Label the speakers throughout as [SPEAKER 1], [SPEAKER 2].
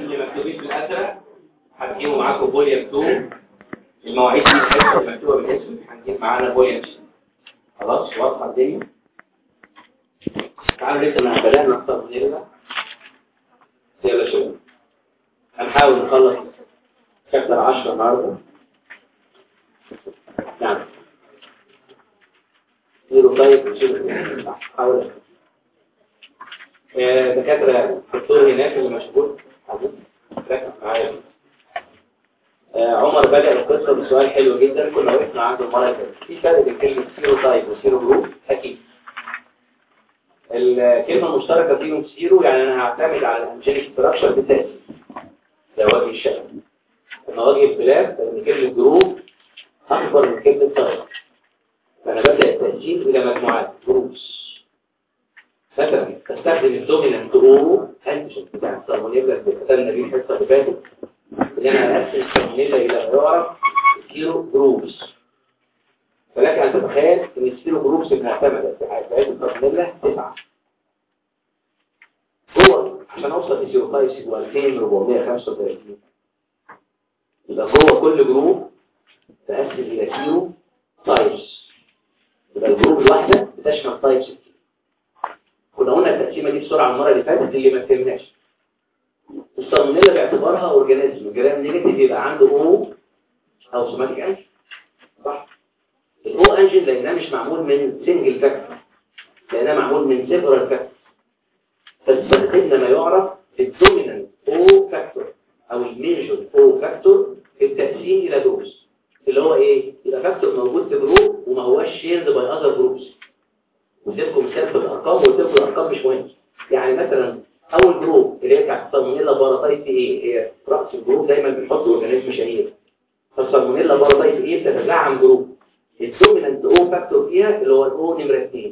[SPEAKER 1] اللي مكتوبين بالازرق هتجيبوا معاكم فوليوم 2 المواعيد دي الحته اللي مكتوبه بالاسود هنجيب معانا فوليوم خلاص واضحه الدنيا تعالوا لسه ما بدانا نختار من هنا يلا شباب هنحاول نخلص شابتر 10 النهارده نعم زيرو طيب نشيل حاول دكاتره الدكتور هناك اللي مشغول ركز معايا آه، عمر بدأ القصة بسؤال حلو جدا كنا وقفنا عنده المرة اللي فاتت في فرق بين كلمة سيرو تايب وسيرو جروب أكيد الكلمة المشتركة فيهم سيرو يعني أنا هعتمد على الانجينيك ستراكشر بالتأكيد ده وجه الشغل أنا وجه الخلاف لأن كلمة جروب أكبر من كلمة تايب فأنا بدأ التسجيل إلى مجموعات جروبس مثلا تستخدم الدومينانت او انتيجين بتاع السالمونيلا اللي كتبنا بيه الحصه اللي فاتت ان انا اقسم السالمونيلا الى ما يعرف كيلو جروبس فلك ان تتخيل ان الكيلو جروبس المعتمده في حياه السالمونيلا تسعه هو عشان اوصل لسيروتايس هو 2435 يبقى جوه كل جروب تقسم الى كيلو تايبس يبقى الجروب الواحده بتشمل تايبس كتير كنا قلنا التقسيمه دي بسرعه المره اللي فاتت اللي ما فهمناش السالمونيلا باعتبارها اورجانيزم الجرام نيجاتيف يبقى عنده او او سوماتيك انجن صح الاو انجن لانها مش معمول من سنجل فاكتور لانها معمول من سيفرال فاكتور فاستخدمنا ما يعرف الدومينانت او فاكتور او الميجور او فاكتور في التقسيم الى جروبس اللي هو ايه يبقى فاكتور موجود في جروب وما هوش شيرد باي اذر جروبس واديتكم مثال في الارقام وقلت لكم الارقام مش مهمه يعني مثلا اول جروب اللي هي بتاعت السالمونيلا باراتايت ايه هي راس الجروب دايما بنحط اورجانيزم شهير فالسالمونيلا باراتايت ايه بتتزعم جروب الدومينانت او فاكتور فيها اللي هو الاو نمره 2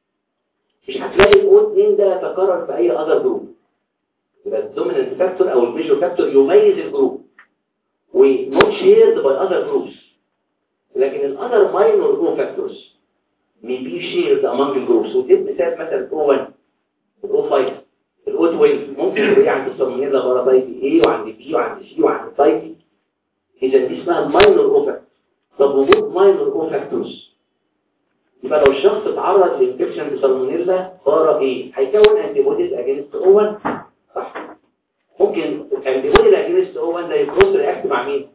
[SPEAKER 1] مش هتلاقي الاو 2 ده يتكرر في اي اذر جروب يبقى الدومينانت فاكتور او الميجور فاكتور يميز الجروب ونوت شيرد باي اذر جروبس لكن الاذر ماينور او فاكتورز may be shared among the groups وتبقى مثال مثلا O1 O5 الأو 12 ممكن تلاقيه عند السالمونيلا باراتايب A وعند B وعند C وعند تايب إذا دي اسمها الماينور أو فاكتور طب وجود ماينور أو فاكتورز يبقى لو الشخص اتعرض لانفكشن بسالمونيلا بارا A هيكون انتي بوديز اجينست O1 صح ممكن الانتي بودي اجينست O1 ده يكروس رياكت مع مين؟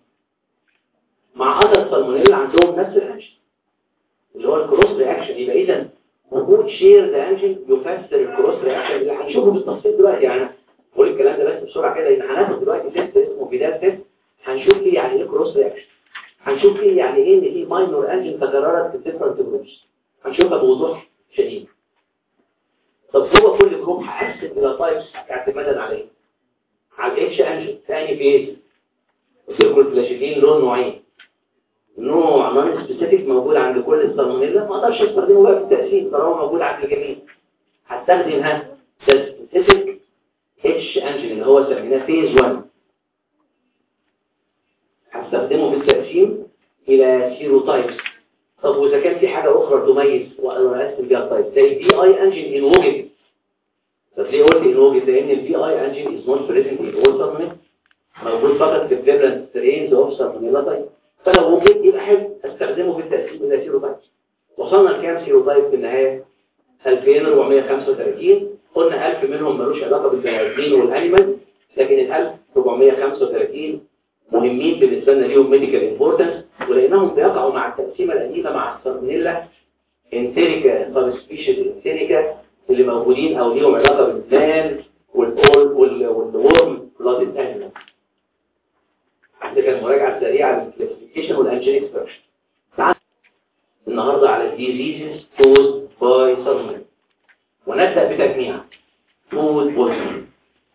[SPEAKER 1] مع اذر سالمونيلا عندهم نفس الانجن اللي هو الكروس رياكشن يبقى اذا وجود شير ذا انجن يفسر الكروس رياكشن اللي هنشوفه بالتفصيل دلوقتي يعني بقول الكلام ده بس بسرعه كده لان هناخد دلوقتي تيست اسمه فيدال تيست هنشوف فيه يعني ايه كروس رياكشن هنشوف فيه يعني ايه ان في ماينور انجن تكررت في ديفرنت جروبس هنشوفها بوضوح شديد طب هو كل جروب هقسم الى تايبس اعتمادا على ايه؟ على الاتش انجن ثاني فيز وسيركل الفلاشيتين له نوعين نوع نون سبيسيفيك موجود عند كل السالمونيلا ما اقدرش استخدمه بقى في التقسيم طالما موجود عند الجميع هستخدم ها سبيسيفيك اتش انجن اللي هو سميناه فيز 1 هستخدمه في التقسيم الى سيرو تايبس طب واذا كان في حاجه اخرى تميز وانا اقسم بيها تايب زي الفي اي انجن ان وجد طب ليه قلت ان وجد لان الفي اي انجن از نوت بريزنت ان اول سالمونيلا موجود فقط في الفيرنت سترينز اوف سالمونيلا تايب فلو وجد يبقى حلو استخدمه في التقسيم الى سيروتايب وصلنا لكام سيروتايب في النهايه 2435 قلنا 1000 منهم ملوش علاقه بالبني ادمين والانيمال لكن ال 1435 مهمين بالنسبه لنا ليهم ميديكال امبورتنس ولانهم بيقعوا مع التقسيمه القديمه مع السالمونيلا انتريكا سب سبيشيز انتريكا اللي موجودين او ليهم علاقه بالمان والاول والورم بلاد انيمال ده كان مراجعه سريعه للكلاسيفيكيشن والانجينيك ستراكشر تعال النهارده على الديزيزز كوزد باي سالمونيلا ونبدا بتجميع فود بويزن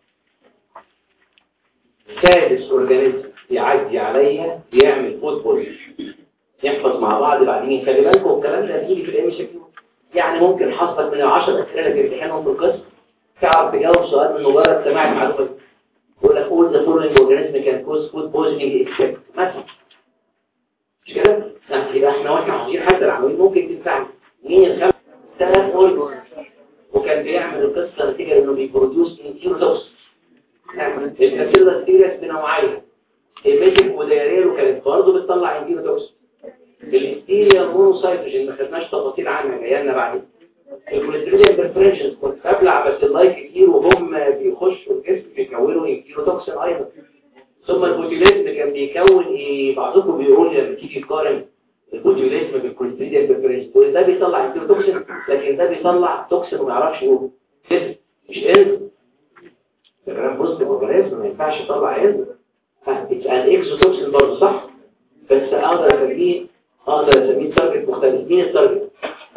[SPEAKER 1] سادس اورجانيزم يعدي عليها بيعمل فود بويزن نحفظ مع بعض بعدين خلي بالكم الكلام ده هيجي في الام كيو يعني ممكن حصلك من العشر اسئله اللي بتمتحنهم في القسم تعرف تجاوب سؤال من مجرد سماع المعلومه يقول لك all the following organism can cause food poisoning except مثلا مش كده؟ لا يبقى احنا واحنا عاوزين حتى العملية ممكن تدفع مين الخمس ثلاث اورجن وكان بيعمل القصة نتيجة انه بيبروديوس من كيلو دوس الباسيلا سيريس بنوعين هيماتيك ودياريل وكانت برضه بتطلع انتيروتوكسين الاستيريا مونوسايتوجين ما خدناش تفاصيل عنها جايه لنا بعدين الكوليسترول بريفرنشز كنت ابلع بس اللايك كتير وهم بيخشوا الجسم بيكونوا انتيروتوكسين ايضا ثم البوتيوليزم كان بيكون ايه بعضكم بيقول لما تيجي تقارن البوتيوليزم بالكوليسترول بريفرنشز وده بيطلع انتيروتوكسين لكن ده بيطلع توكسين وما يعرفش يقول كده مش انزل ده كلام بوست اورجانيزم ما ينفعش يطلع انزل اتس ان اكزوتوكسين برضه صح بس اقدر اسميه اقدر اسميه تارجت مختلف مين التارجت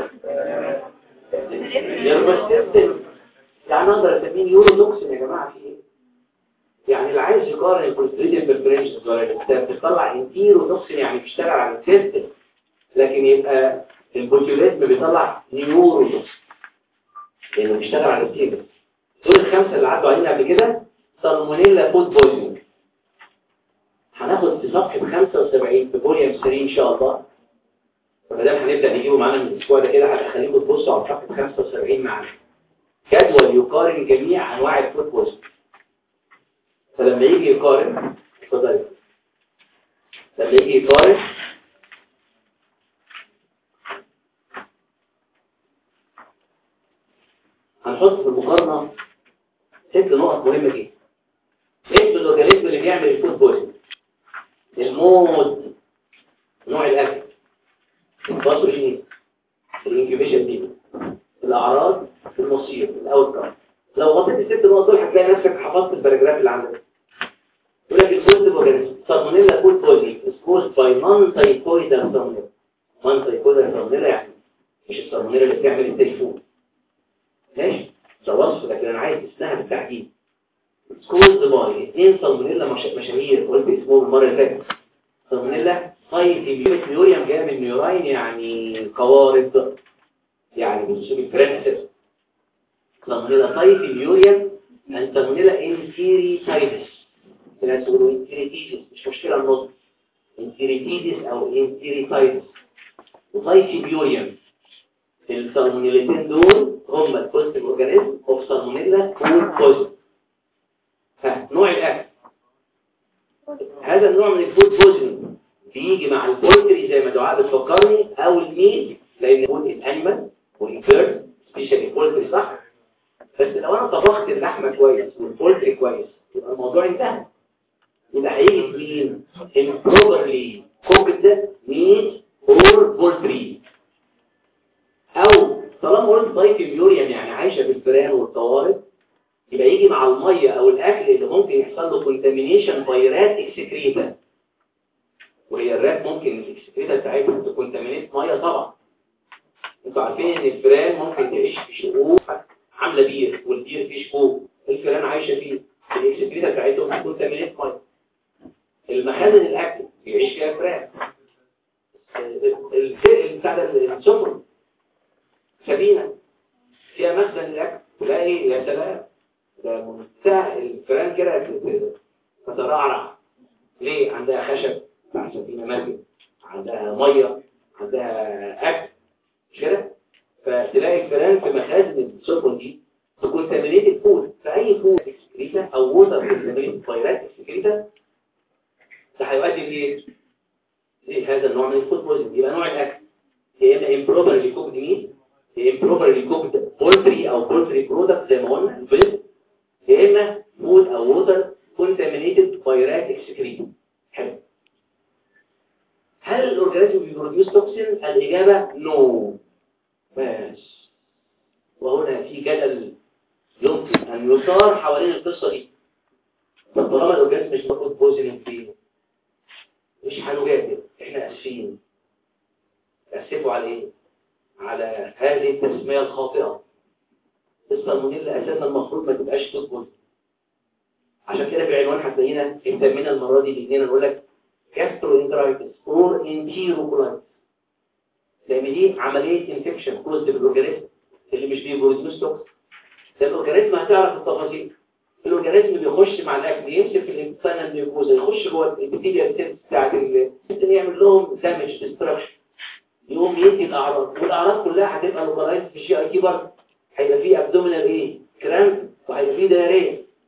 [SPEAKER 1] يربط سيستم يعني اقدر اسميه نيورو توكسين يا جماعه في ايه يعني اللي عايز يقارن الكوليسترول بالبريفرنشز ولا بتطلع انتيرو توكسين يعني بيشتغل على السيستم لكن يبقى البوتيوليزم بيطلع نيورو توكسين لانه بيشتغل على السيستم دول الخمسه اللي عدوا علينا قبل كده سالمونيلا فود بويزنج هناخد في صفحه 75 في فوليوم 3 ان شاء الله فما دام هنبدا نجيبه معانا من الاسبوع ده كده هخليكم تبصوا على صفحه 75 معانا جدول يقارن جميع انواع الفود بويزنج فلما يجي يقارن اتفضل لما يجي يقارن هنحط في المقارنة ست نقط مهمة جدا اسم الاورجانيزم اللي بيعمل الفود بويزن المود نوع الاكل الباثوجين الانكيوبيشن دي الاعراض المصير الاوتكم لو غطيت الست نقط دول هتلاقي نفسك حفظت الباراجراف اللي عندك يقول لك الفود اورجانيزم سالمونيلا فود بويزن is caused by non-typhoidal salmonella non-typhoidal salmonella يعني مش السالمونيلا اللي بتعمل التليفون ماشي ده وصف لكن انا عايز اسمها بالتحديد سكوز باي اثنين سالمونيلا مش... مشاهير قلت اسمهم المره اللي فاتت سالمونيلا سايتيميوس نيوريوم جايه من نيوراين يعني قوارض يعني بنشوف الفران اساسا سالمونيلا سايتيميوريوم and سالمونيلا انتيريتايتس الناس يقولوا انتيريتيزس مش مشكله النطق انتيريتيزس او انتيريتايتس وسايتيميوريوم السالمونيلتين دول هم البوزيتيف اورجانيزم اوف سالمونيلا فود بويزن ها نوع الاكل هذا النوع من الفود بويزن بيجي مع البولتري زي ما دعاء بتفكرني او الميت لان هو الانيمال والبيرد سبيشالي البولتري صح بس لو انا طبخت اللحمه كويس والبولتري كويس يبقى الموضوع انتهى يبقى هيجي مين improperly cooked meat or poultry او طالما قلت ضيف اليوريم يعني عايشة بالفئران والطوارئ يبقى يجي مع المية او الاكل اللي ممكن يحصل له كونتامينيشن فيرات اكسكريتا وهي الرات ممكن الاكسكريتا بتاعتها تكونتامينيت مية طبعا انتوا عارفين ان الفئران ممكن تعيش في شقوق عاملة بير والبير فيه شقوق الفئران عايشة فيه الاكسكريتا بتاعتهم تكونتامينيت مية المخازن الاكل بيعيش فيها فئران الفئر بتاع السفن سفينة فيها مخزن الأكل تلاقي يا سلام ده منتهى الفئران كده تترعرع ليه عندها خشب مع سفينة مركب عندها مية عندها أكل مش كده فتلاقي الفئران في مخازن السفن دي تكون تمرينيت فود فأي فود اكسكريتا أو ووتر تمرينيت فيرات اكسكريتا ده هيؤدي لإيه؟ إيه هذا النوع من الفود بويزن يبقى نوع الأكل يا إما improperly cooked meat improperly cooked poultry او poultry product زي ما قلنا البيض يا اما food او water contaminated by excrete حلو هل الاورجانيزم بيبروديوس توكسين الاجابه نو بس وهنا في جدل يمكن ان يثار حوالين القصه دي طب طالما الاورجانيزم مش بياخد بوزن فيه مش هنجادل احنا اسفين اسفوا على ايه على هذه التسمية الخاطئة السالمونيلا أساسا المفروض ما تبقاش تدخل عشان كده في العنوان هتلاقينا اهتمينا المرة دي بإننا نقول لك gastroenteritis or enterocolitis لأن دي عملية انفكشن كوزد بالأورجانيزم اللي مش بيبروديوس توكس ده الأورجانيزم هتعرف التفاصيل الأورجانيزم بيخش مع الأكل يمسك في الانسان النيوكوزا يخش جوه الابيثيليال سيلز بتاعت ال يعمل لهم دامج ديستراكشن يقوم يدي الاعراض والاعراض كلها هتبقى لوكالايز في الجي اي تي برضه هيبقى فيه ابدومينال ايه كرامب وهيبقى فيه دايريه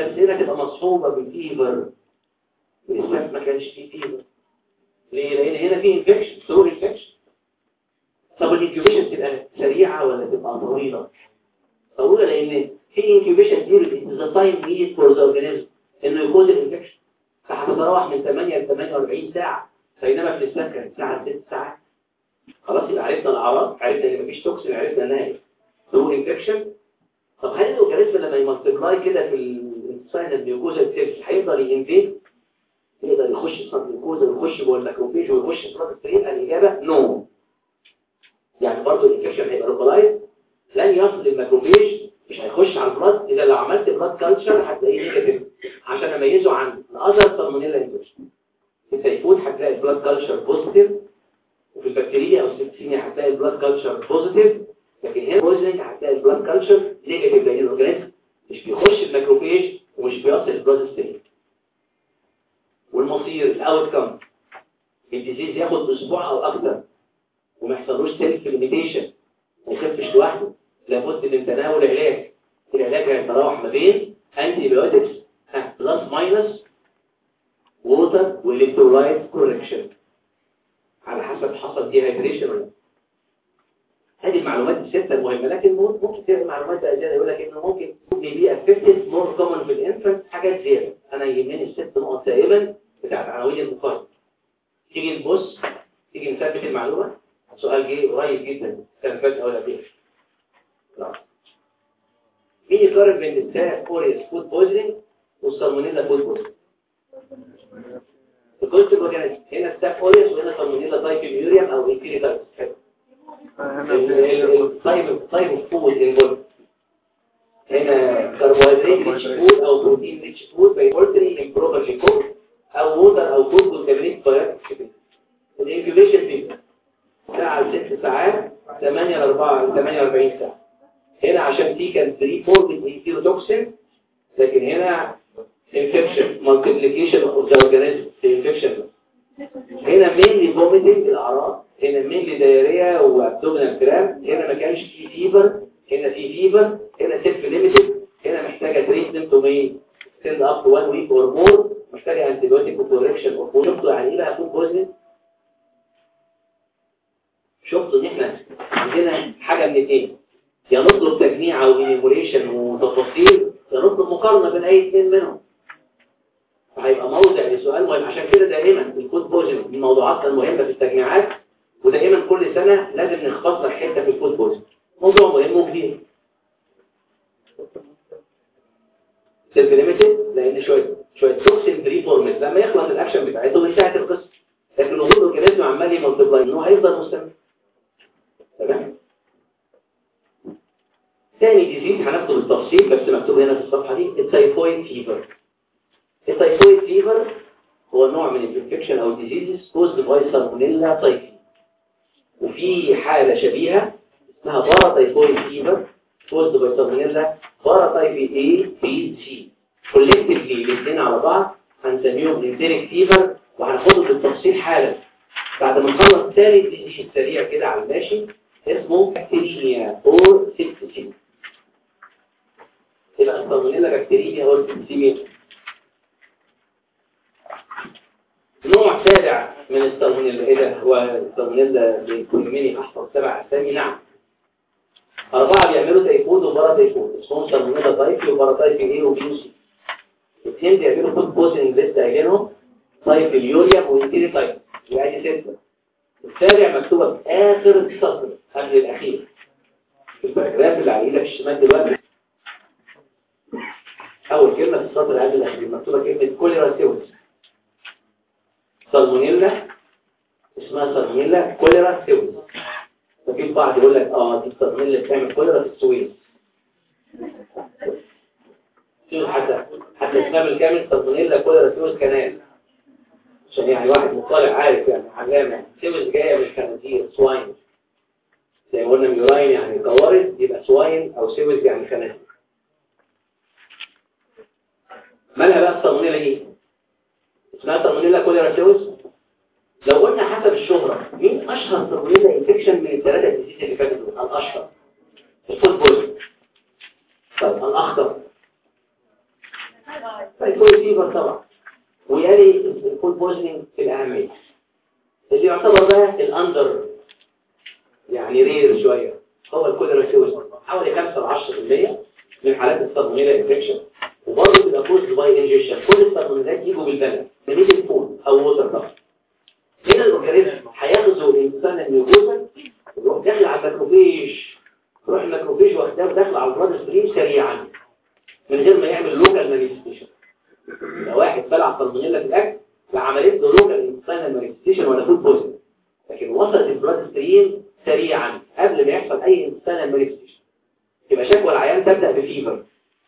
[SPEAKER 1] بس هنا تبقى مصحوبة بالفيفر والإسلاف ما كانش فيه فيفر ليه؟ لأن هنا فيه انفكشن ثرو انفكشن طب الانكيوبيشن تبقى سريعة ولا تبقى طويلة؟ طويلة لأن في انكيوبيشن بيريد ذا تايم نيد فور ذا اورجانيزم انه يكون الانفكشن فهتتراوح من 8 ل 48 ساعة بينما في الإسلاف كانت ساعة 6 ساعات خلاص يبقى عرفنا الأعراض عرفنا إن مفيش توكسين عرفنا إنها ايه؟ ثرو انفكشن طب هل الاورجانيزم لما يمالتيبلاي كده في الانسان الميوكوزا سيلز هيفضل ينفيد يقدر يخش في صدر الميوكوزا ويخش جوه الماكروفيج ويخش في صدر السرير الاجابه نو يعني برضه الانفكشن هيبقى لوكالايز لن يصل الماكروفيج مش هيخش على البلاد اذا لو عملت بلاد كلتشر هتلاقيه نيجاتيف عشان اميزه عن الاذر سالمونيلا انفكشن في التيفود هتلاقي البلاد كلتشر بوزيتيف وفي البكتيريا او السبتيميا هتلاقي البلاد كلتشر بوزيتيف لكن هنا بوزنج هتلاقي البلاد كلتشر نيجاتيف لان الاورجانيزم مش بيخش الماكروفيج ومش بيصل البلاد ستيل والمصير الاوت كم الديزيز ياخد اسبوع او اكتر وما يحصلوش سيلف ليميتيشن ما يخفش لوحده لابد من تناول علاج العلاج هيتراوح ما بين انتي بايوتكس بلس ماينس ووتر والكترولايت كوركشن على حسب حصل دي هايدريشن ولا هذه المعلومات الستة المهمة لكن ممكن تلاقي معلومات بقى زيادة يقول لك انه ممكن بي افكتد مور كومن في الانفنت حاجات زيادة انا يهمني الست نقط دائما بتاعت عناوين المقارنة تيجي نبص تيجي نثبت المعلومة سؤال جه قريب جدا كان فات اول قبل لا مين يقارن بين التاء كوريس فود بويزنج والسالمونيلا فود بويزنج الكونسيبت اورجانيزم هنا ستاف اوريس وهنا سالمونيلا تايب يوريم او انفيريتايبس طيب طيب فود انفولد هنا كربوهيدرات ريتش فود او بروتين ريتش فود بيبولتري امبروبرلي كوك او ووتر او فود كونتامينيت بايوتكس الانكيوبيشن بيبقى ساعة ل 6 ساعات 8 ل 4 ل 48 ساعة هنا عشان دي كان 3 فورم توكسين لكن هنا infection multiplication of the organism the infection هنا mainly vomiting الأعراض هنا mainly diarrhea وابدومينال كرام هنا ما كانش في فيبر هنا في فيبر هنا سيلف ليميتد هنا محتاجة تريتمنت ومين ستيند اب تو 1 ويك اور مور محتاجة انتيبيوتيك وكوركشن اوف شفتوا يعني ايه بقى فود بوزنس شفتوا ان احنا عندنا حاجة من اثنين يا نطلب تجميع او انيموليشن وتفاصيل يا نطلب مقارنة بين اي اثنين منهم فهيبقى موضع لسؤال مهم عشان كده دائما الكود بوزن من الموضوعات المهمة في التجميعات ودائما كل سنة لازم نختصر حتة في الكود بوزن موضوع مهم وكبير سيلف ليميتد لان شويه شويه توكسين بري فورمز لما يخلص الاكشن بتاعته انتهت القصه لكن وجود الاورجانيزم عمال يملتبلاي انه هيفضل مستمر تمام تاني ديزيز هناخده بالتفصيل بس مكتوب هنا في الصفحه دي التايفويد فيفر التايفويد فيفر هو نوع من الانفكشن او ديزيزز كوزد باي سالمونيلا تايفي وفي حالة شبيهة اسمها بارا تايفويد فيفر كوزد باي سالمونيلا بارا تايفي اي بي سي كولكتيفلي الاثنين على بعض هنسميهم انتيريك فيفر وهناخدهم بالتفصيل حالا بعد ما نخلص ثالث ديزيز سريع كده على الماشي اسمه بكتيريميا اور سيبتسيميا يبقى السالمونيلا بكتيريميا اور سيبتسيميا نوع سابع من السالمونيلا ايه ده هو السالمونيلا بيكونمني احفظ سبع اسامي نعم اربعه بيعملوا تيفود وبارا تيفود اسمهم سالمونيلا تايفي وبارا تايفي ايه وبي سي الاثنين بيعملوا فود بوزنج لسه قايلينهم تايف اليوريا وانتيري تايف يعني سته السابع مكتوبه في اخر السطر قبل الاخير الباراجراف اللي على ايدك الشمال دلوقتي اول كلمه في السطر قبل الاخير مكتوبه كلمه كوليرا سيوس سالمونيلا اسمها سالمونيلا كوليرا سيوس ففي البعض يقول لك اه دي السالمونيلا بتعمل كوليرا في السويس شوف حتى حتى اسمها بالكامل سالمونيلا كوليرا سيوس كنال عشان يعني واحد مطالع عارف يعني علامة سيوس جاية من خنازير سواين زي ما قلنا ميوراين يعني قوارض يبقى سواين او سيوس يعني خنازير مالها بقى السالمونيلا دي اسمها سالمونيلا كوليرا سيوس لو قلنا حسب الشهرة مين اشهر سالمونيلا انفكشن من الثلاثة ديزيز اللي فاتوا دول الاشهر الفوتبول طيب الاخطر تايفويد فيفر طبعا ويلي الفود بوزنينج الأهمية اللي يعتبر بقى الأندر يعني رير شوية هو الكوليرا سيوز حوالي 5 ل 10% من حالات السالمونيلا انفكشن وبرضه بيبقى كوز باي انجكشن كل السالمونيلات يجوا بالبلد من الفود او ووتر طبعا هنا الاورجانيزم هيغزو الانسان الميوكوزا ويروح داخل على الماكروفيج يروح الماكروفيج واخداه داخل على البلاد ستريم سريعا من غير ما يعمل لوكال مانيفستيشن لو واحد بلع سالمونيلا في الاكل فعملت له لوكال انسان مانيفستيشن ولا فود بوزن لكن وصلت البلاد ستريم سريعا قبل ما يحصل اي انسان مانيفستيشن يبقى شكوى العيان تبدا بفيفر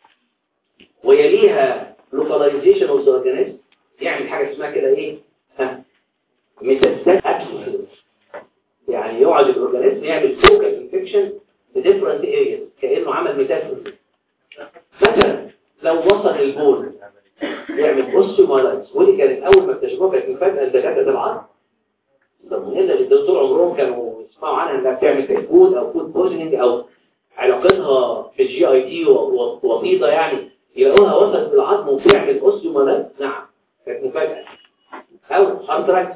[SPEAKER 1] ويليها لوكاليزيشن اوف ذا اورجانيزم يعمل حاجه اسمها كده ايه ها ميتاستات ابسنس يعني يقعد الاورجانيزم يعمل فوكال انفكشن في ديفرنت ارياز كانه عمل ميتاستاسيس مثلا لو وصل البول يعمل اوستيومالايتس ودي كانت اول ما اكتشفوها كانت مفاجاه لدكاتره العظم الضمنيه اللي طول عمرهم كانوا يسمعوا عنها انها بتعمل فود او فود بوزنينج او علاقتها بالجي اي تي وسيطه يعني يلاقوها وصلت بالعظم وبتعمل اوستيومالايتس نعم كانت مفاجاه او ارتراكس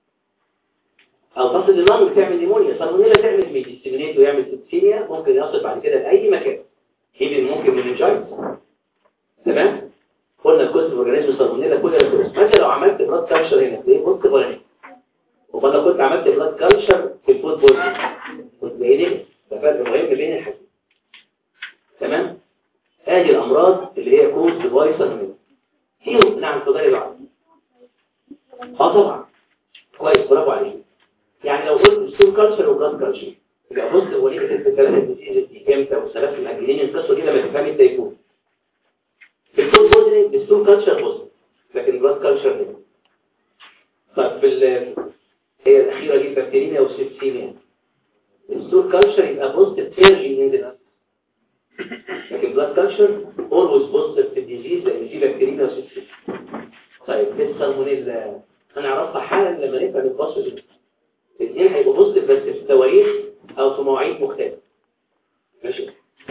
[SPEAKER 1] او تصل للنار بتعمل نيمونيا سالمونيلا تعمل ميديستيمينيت ويعمل سيبسيميا ممكن يصل بعد كده لاي مكان ايفن ممكن مننجايتس تمام قلنا الكوست اورجانيزم سالمونيلا كل الكوست مثلا لو عملت بلاد كالشر هنا تلاقيه بوست ولا وما لو كنت عملت بلاد كالشر في الفود بول كنت باين ده فرق مهم بين الحاجتين تمام ادي الامراض اللي هي كوست باي سالمونيلا فيهم نعم تقدري بعض اه طبعا كويس برافو عليك يعني لو قلت ستون كالتشر وبلاد كالتشر يبقى بص هو ليه كتبت الثلاثه ديزيز دي امتى والثلاث المأجلين القصه دي لما تفهمي التيفون في الفود بوزنينج الستون كالتشر بص لكن بلاد كالتشر لا طب في هي الاخيره دي بكتيريا او سيبسيميا الستون كالتشر يبقى بوزيتيف ايرلي ان ذا لكن بلاد كالتشر اولويز بوزيتيف في الديزيز لان في بكتيريا وسيبسيميا طيب السالمونيلا هنعرفها حالا لما نفهم البصر دي الاثنين هيبقوا بوزيتيف بس في تواريخ او في مواعيد مختلفه ماشي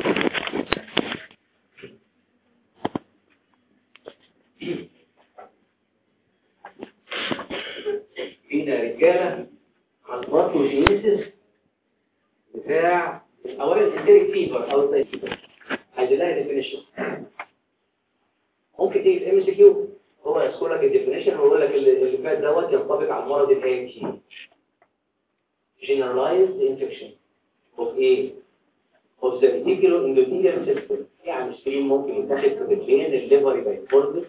[SPEAKER 1] فينا رجاله عن الباثوجينيسيس بتاع اولا الانتريك فيفر او السايفيفر عايز لها ديفينيشن ممكن تيجي في ام سي كيو هو يذكر لك الديفينيشن ويقول لك اللي فات دوت ينطبق على المرض الاتي generalized infection of A of the reticular endothelial system يعني ستريم ممكن يتاخد في البين الليفر يبقى يفرد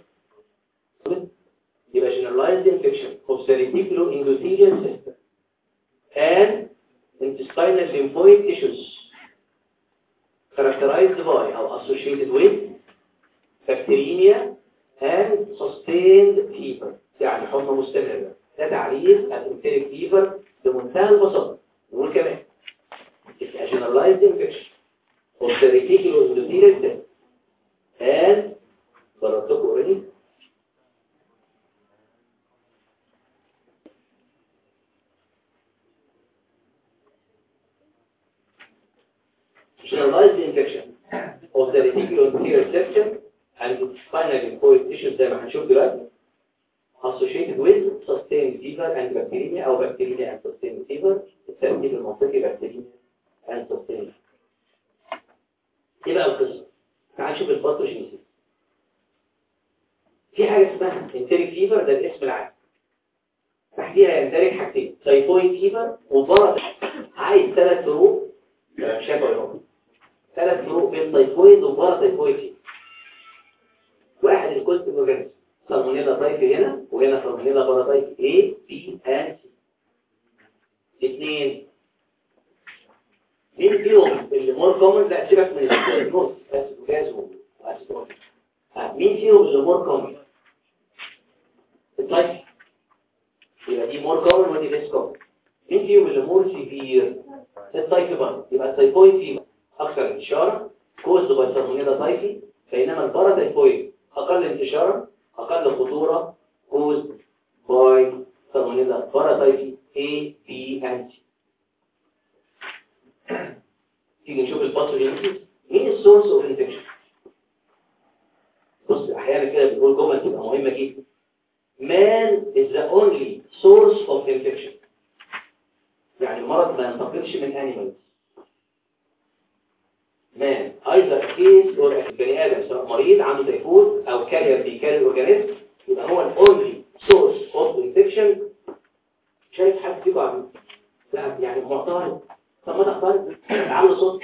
[SPEAKER 1] يبقى generalized infection of the reticular endothelial system and intestinal lymphoid tissues characterized by or associated with bacteremia and sustained fever يعني حمى مستمرة ده تعريف الانتريك فيفر بمنتهى البساطة نقول كمان It's a generalized infection of the reticular endothelial cell and ضربتكم already generalized infection of the reticular endothelial section and its spinal lymphoid tissues زي ما هنشوف دلوقتي associated with sustained fever and bacteremia أو bacteremia and sustained fever الترتيب المنطقي bacteremia and sustained ايه بقى القصة؟ تعال نشوف الباثوجينيسيس في حاجة اسمها انتريك فيفر ده الاسم العام تحتيها يندرج حاجتين تايفويد فيفر وبرد عايز ثلاث فروق كلام شافعي اهو ثلاث فروق بين تايفويد وبرد تايفويد فيفر واحد الكوست اورجانيزم سالمونيلا طيفي هنا وهنا سالمونيلا باراتايف A B and C اثنين مين فيهم اللي مور كومن لا سيبك من النص اسيد وجاز واسيد مين فيهم اللي مور كومن الطيفي يبقى دي مور كومن ودي ليس كومن مين فيهم اللي مور سيفير الطيفي برضه يبقى التايفويد فيبر اكثر انتشارا كوز باي سالمونيلا طيفي بينما الباراتايفويد اقل انتشارا أقل خطورة caused by salmonella parasites A, B, and C. تيجي نشوف الباثوجينيسيس مين السورس اوف انفكشن بص احيانا كده بنقول جمل تبقى مهمه جدا man is the only source of infection يعني المرض ما ينتقلش من animals man either case or بني ادم سواء مريض عنده تيفود او كارير بيكاري الاورجانيزم يبقى هو الاونلي سورس اوف انفكشن شايف حد فيكم عم لا يعني معترض طب ما تختار عامل صوت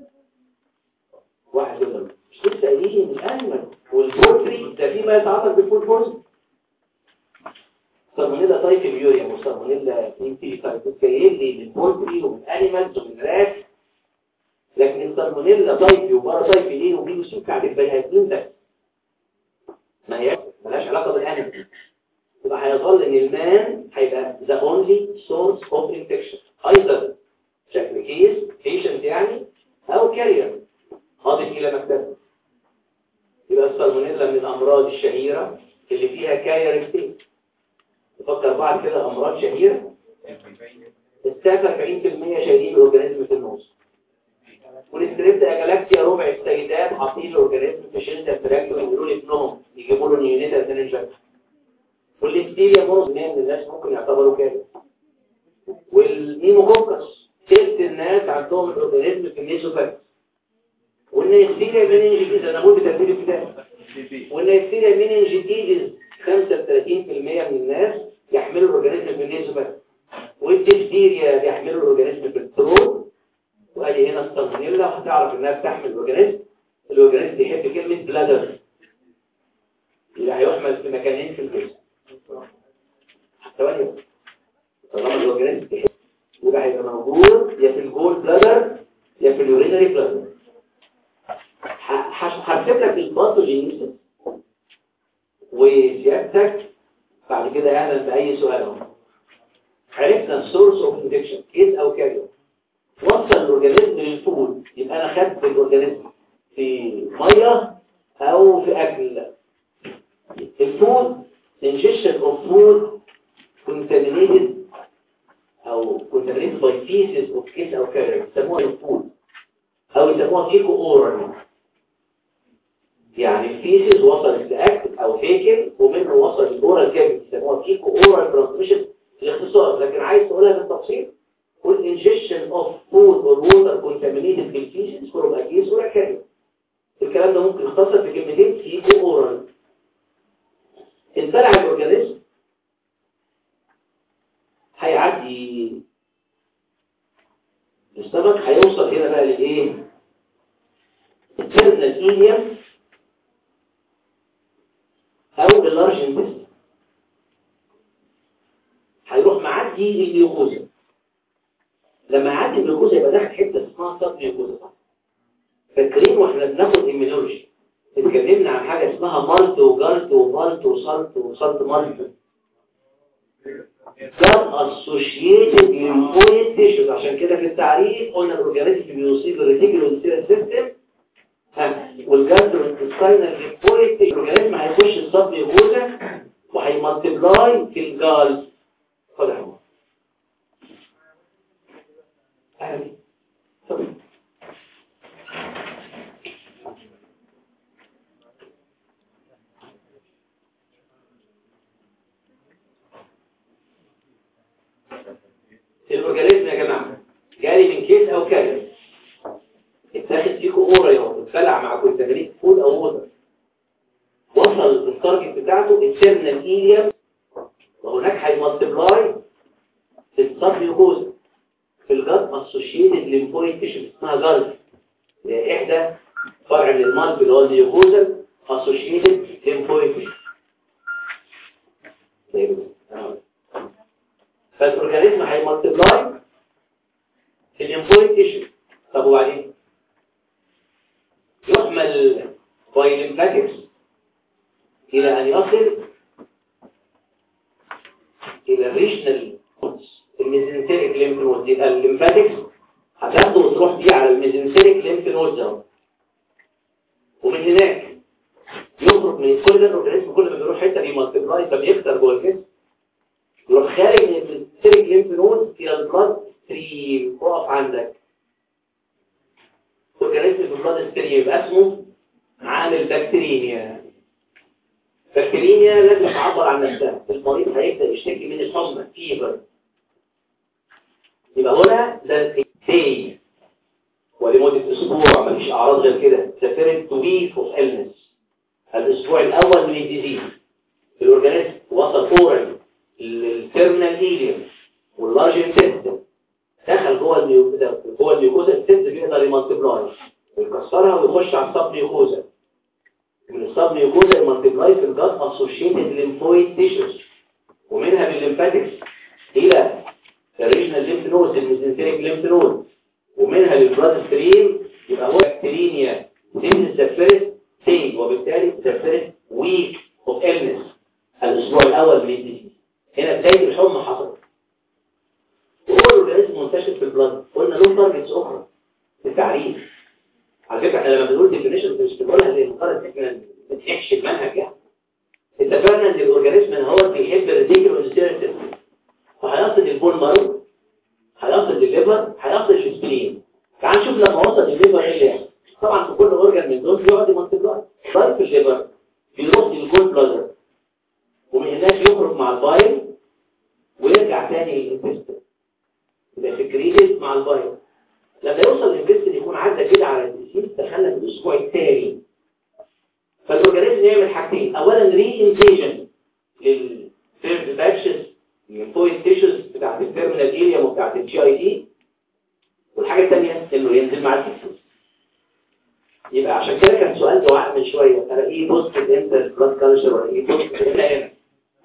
[SPEAKER 1] واحد يقول لك مش لسه قايلين الانيمال والبولتري ده في ما يتعاطى بالفول فورس سالمونيلا تايب اليوريا وسالمونيلا انتي تايب جايين لي من بولتري ومن انيمالز ومن راك لكن السالمونيلا تايب وباراسايت ايه وبي وسي بتاعت البني ادمين ده ما هي ملهاش علاقه بالانيمال يبقى هيظل ان المان هيبقى the only source of infection ايضا شكل كيس patient يعني او كارير قادم الى مكتبه يبقى السالمونيلا من الامراض الشهيره اللي فيها كارير ستيت نفكر بعد كده امراض شهيره الستاف 40% شايلين الاورجانيزم في النص والستريبتا جالاكسيا ربع السيدات حاطين الاورجانيزم في شلتة تراكم يقولوا لي ابنهم يجيبوا له نيونيتا سننجات والليستيريا مرض من الناس ممكن يعتبروا كده والنيموكوكس تلت الناس عندهم الاورجانيزم في النيزوفاكس والنيستيريا مينينجيتيز انا بقول بترتيب الكتاب والنيستيريا مينينجيتيز 35% من الناس يحملوا الاورجانيزم في النيزوفاكس والديفتيريا بيحملوا الاورجانيزم في الثروت وادي هنا السالمونيلا هتعرف انها بتحمل الاورجانيزم الاورجانيزم بيحب كلمه بلادر اللي هيحمل في مكانين في الجسم ثواني طالما الاورجانيزم بيحب يبقى هيبقى موجود يا في الجول بلادر يا في اليورينري بلادر هكتب لك الباثوجينيسيس وسيادتك بعد كده اعلن باي سؤال اهو عرفنا السورس اوف انفكشن كيس او كارير وصل الاورجانيزم للفود يبقى انا خدت الاورجانيزم في ميه او في اكل الفود ingestion of food contaminated او contaminated by feces of kiss او carrier يسموها الفود او يسموها فيكو اورال يعني الفيسز وصلت لاكل او هيكل ومنه وصل الاورال كابت يسموها فيكو اورال ترانسميشن الاختصار لكن عايز تقولها بالتفصيل قول ingestion of food or water contaminated with feces from a case or a carrier الكلام ده ممكن يختصر في كلمتين فيكو اورال البلع الاورجانيزم هيعدي السمك هيوصل هنا بقى للايه الترمينال ايليوم او اللارج انتست هيروح معدي الميوكوزا لما يعدي الميوكوزا يبقى داخل حته اسمها سب ميوكوزا صح فاكرين واحنا بناخد ايميولوجي اتكلمنا عن حاجه اسمها مالت وجالت ومالت وصلت وصلت مالت جاب اسوشيتد ليمفويد تيشوز عشان كده في التعريف قلنا الاورجانيزم بيصيب الريتيكولو سيستم ها والجاستروانتستاينال ليمفويد تيشوز الاورجانيزم هيخش الصب ميوكوزا وهيمالتيبلاي في الجال خد اهو اهلا اتفضل الاورجانيزم يا جماعه جالي من كيس او كلب اتاخد فيكو اورا يوم اتفلع مع كونتامينيت فود او ووتر وصل التارجت بتاعته التيرمينال ايليوم وهناك هيمالتيبلاي في السبميوكوزا في الجات اسوشيتد ليمفويد تيشو اسمها جالف هي احدى فرع من المالب اللي هو الميوكوزا اسوشيتد ليمفويد تيشو فالاورجانيزم هيمالتيبلاي في الليمفويد تيشو طب وبعدين يحمل باي ليمفاتكس الى ان يصل الى الريشنال الميزنتريك ليمف نود يبقى الليمفاتكس هتاخده وتروح بيه على الميزنتريك ليمف نود اهو ومن هناك يخرج من كل ده الاورجانيزم كل ما بيروح حته بيمالتيبلاي فبيكتر جوه الجسم يروح خارج من الميزنتريك ليمف نود الى البلاد ستريم اقف عندك اورجانيزم في البلاد ستريم يبقى اسمه عامل بكتيريميا فالكلينيا لازم تعبر عن نفسها المريض هيبدا يشتكي من الحمى فيبر يبقى هنا ده داي ولمدة أسبوع مفيش أعراض غير كده سافرت تو ويك اوف إلنس الأسبوع الأول من الديزيز الأورجانيزم وصل فورا للتيرمينال هيليوم واللارج انتستين دخل جوه الميوكوزا جوه الميوكوزا السيلز بيقدر يمالتيبلاي ويكسرها ويخش على السب ميوكوزا من السب ميوكوزا يمالتيبلاي في الجات اسوشيتد ليمفويد تيشوز ومنها بالليمفاتكس الى الريجنال ليمف نودز الميزنتريك ليمف نود ومنها للبلاد ستريم يبقى هو بكتيريا سن سفرت سي وبالتالي سفرت ويك اوف إلنس الاسبوع الاول من الديزيز هنا بدايه الحمى حصلت وهو الاورجانيزم منتشر في البلاد قلنا له تارجتس اخرى في التعريف على فكره احنا لما بنقول ديفينيشن مش بنقولها زي مجرد احنا بنحشي المنهج يعني اتفقنا ان الاورجانيزم هو بيحب الريتيكل والسيرتيف فهيصل البون مارو هيصل الليفر هيصل السبلين تعال نشوف لما وصل الليفر ايه اللي يحصل طبعا في كل اورجان من دول بيقعد يمنتبلاي ضرب في الليفر بيروح للجول بلادر ومن هناك يخرج مع البايل ويرجع تاني للانتستين يبقى سكريتد مع البايل لما يوصل للانتستين يكون عدى كده على الديسيس دخلنا في الاسبوع الثاني فالاورجانيزم يعمل حاجتين اولا ري انفيجن للفيرد باتشز الليمفويد تيشوز بتاعت التيرمينال اريا وبتاعت الجي اي دي والحاجه الثانيه انه ينزل مع التيشوز يبقى عشان كده كان سؤال دعاء من شويه انا ايه بوست انت البلاد كالشر ولا ايه بوست هنا هنا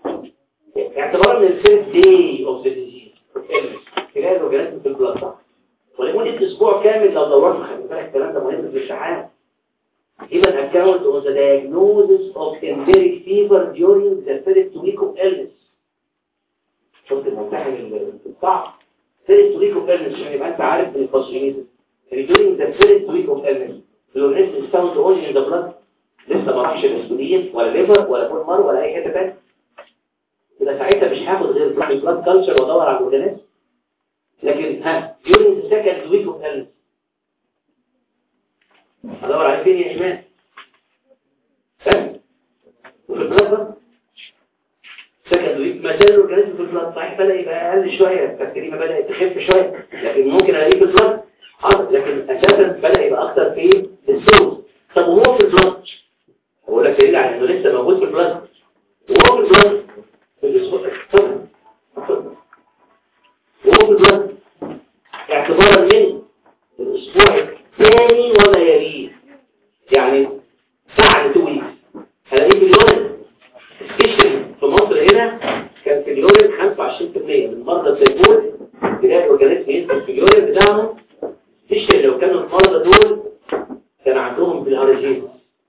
[SPEAKER 1] اعتبارا من الفيرست داي اوف ذا ديزيز تلاقي الاورجانيزم في البلاد صح ولمده اسبوع كامل لو دورت خلي بالك الكلام ده مهم في الامتحان give an account on the diagnosis of endemic fever during the first week of illness شفت الممتحن الصعب first week of illness عشان يبقى انت عارف ان الفاسيوليزم during the first week of illness الورنس is found only in the blood لسه ما راحش الاسبرين ولا ليفر ولا بون مار ولا اي حته ثانيه يبقى ساعتها مش هاخد غير بلاد كلتشر وادور على الاورجانيزم لكن ها during the second week of illness هدور على فين يا ايمان فاهم وفي البلاد بقى سكند ويك ما زال الاورجانيزم في البلاد صحيح بدا يبقى اقل شويه البكتيريا بدات تخف شويه لكن ممكن الاقيه في البلاد حاضر لكن اساسا بدا يبقى اكتر في السورس طب وهو في البلاد اقول لك دليل على انه لسه موجود في البلاد وهو في البلاد في الاسبوع وهو في البلاد اعتبارا من الاسبوع الثاني وما يليه يعني بعد تو ويكس هلاقيه في اليورين سبيشال في مصر هنا كان في اليورين 25% من مرضى التيفود تلاقي الاورجانيزم ينزل في اليورين بتاعهم سبيشال لو كانوا المرضى دول كان عندهم بالهارجين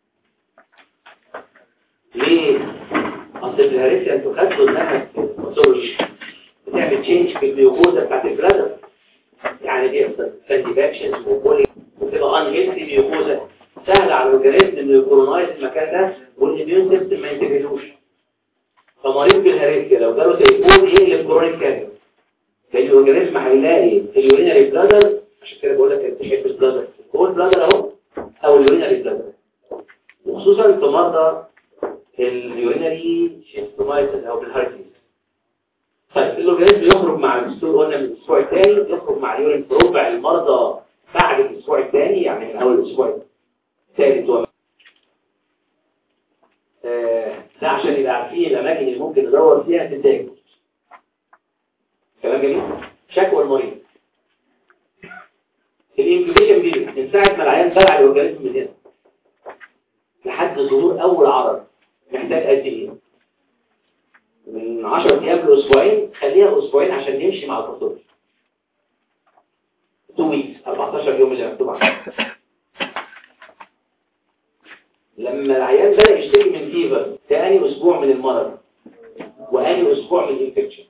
[SPEAKER 1] ليه؟ اصل الهارجين انتوا خدتوا انها باثولوجي بتعمل تشينج في الجلوكوزا بتاعت البلادر يعني بيحصل فانتيباكشنز وبولي وتبقى ان هيلثي جلوكوزا سهل على الاورجانيزم انه يكورونايز المكان ده والاميون سيستم ما ينتبهلوش فمريض بالهارسيا لو جاله تيفود يقلب كورونيك كانسر لان الاورجانيزم هيلاقي اليورينري بلادر عشان كده بقول لك انت تحب البلادر هو البلادر اهو او اليورينري بلادر وخصوصا في مرضى اليورينري شيستومايتس او بالهارسيس طيب الاورجانيزم يخرج مع الدستور قلنا من الاسبوع الثاني يخرج مع اليورين في ربع المرضى بعد الاسبوع الثاني يعني من اول الاسبوع الثالث وما آه ده عشان يبقى عارفين الاماكن اللي ممكن ندور فيها في الدايجنوز كلام جميل شكوى المريض الانكيوبيشن بيريود من ساعه ما العيان بلع الاورجانيزم من هنا لحد ظهور اول عرض محتاج قد ايه من 10 ايام لاسبوعين خليها اسبوعين عشان نمشي مع الدكتور 2 ويكس 14 يوم اللي مكتوب عنه لما العيان بدا يشتكي من فيفر تاني اسبوع من المرض واني اسبوع من الانفكشن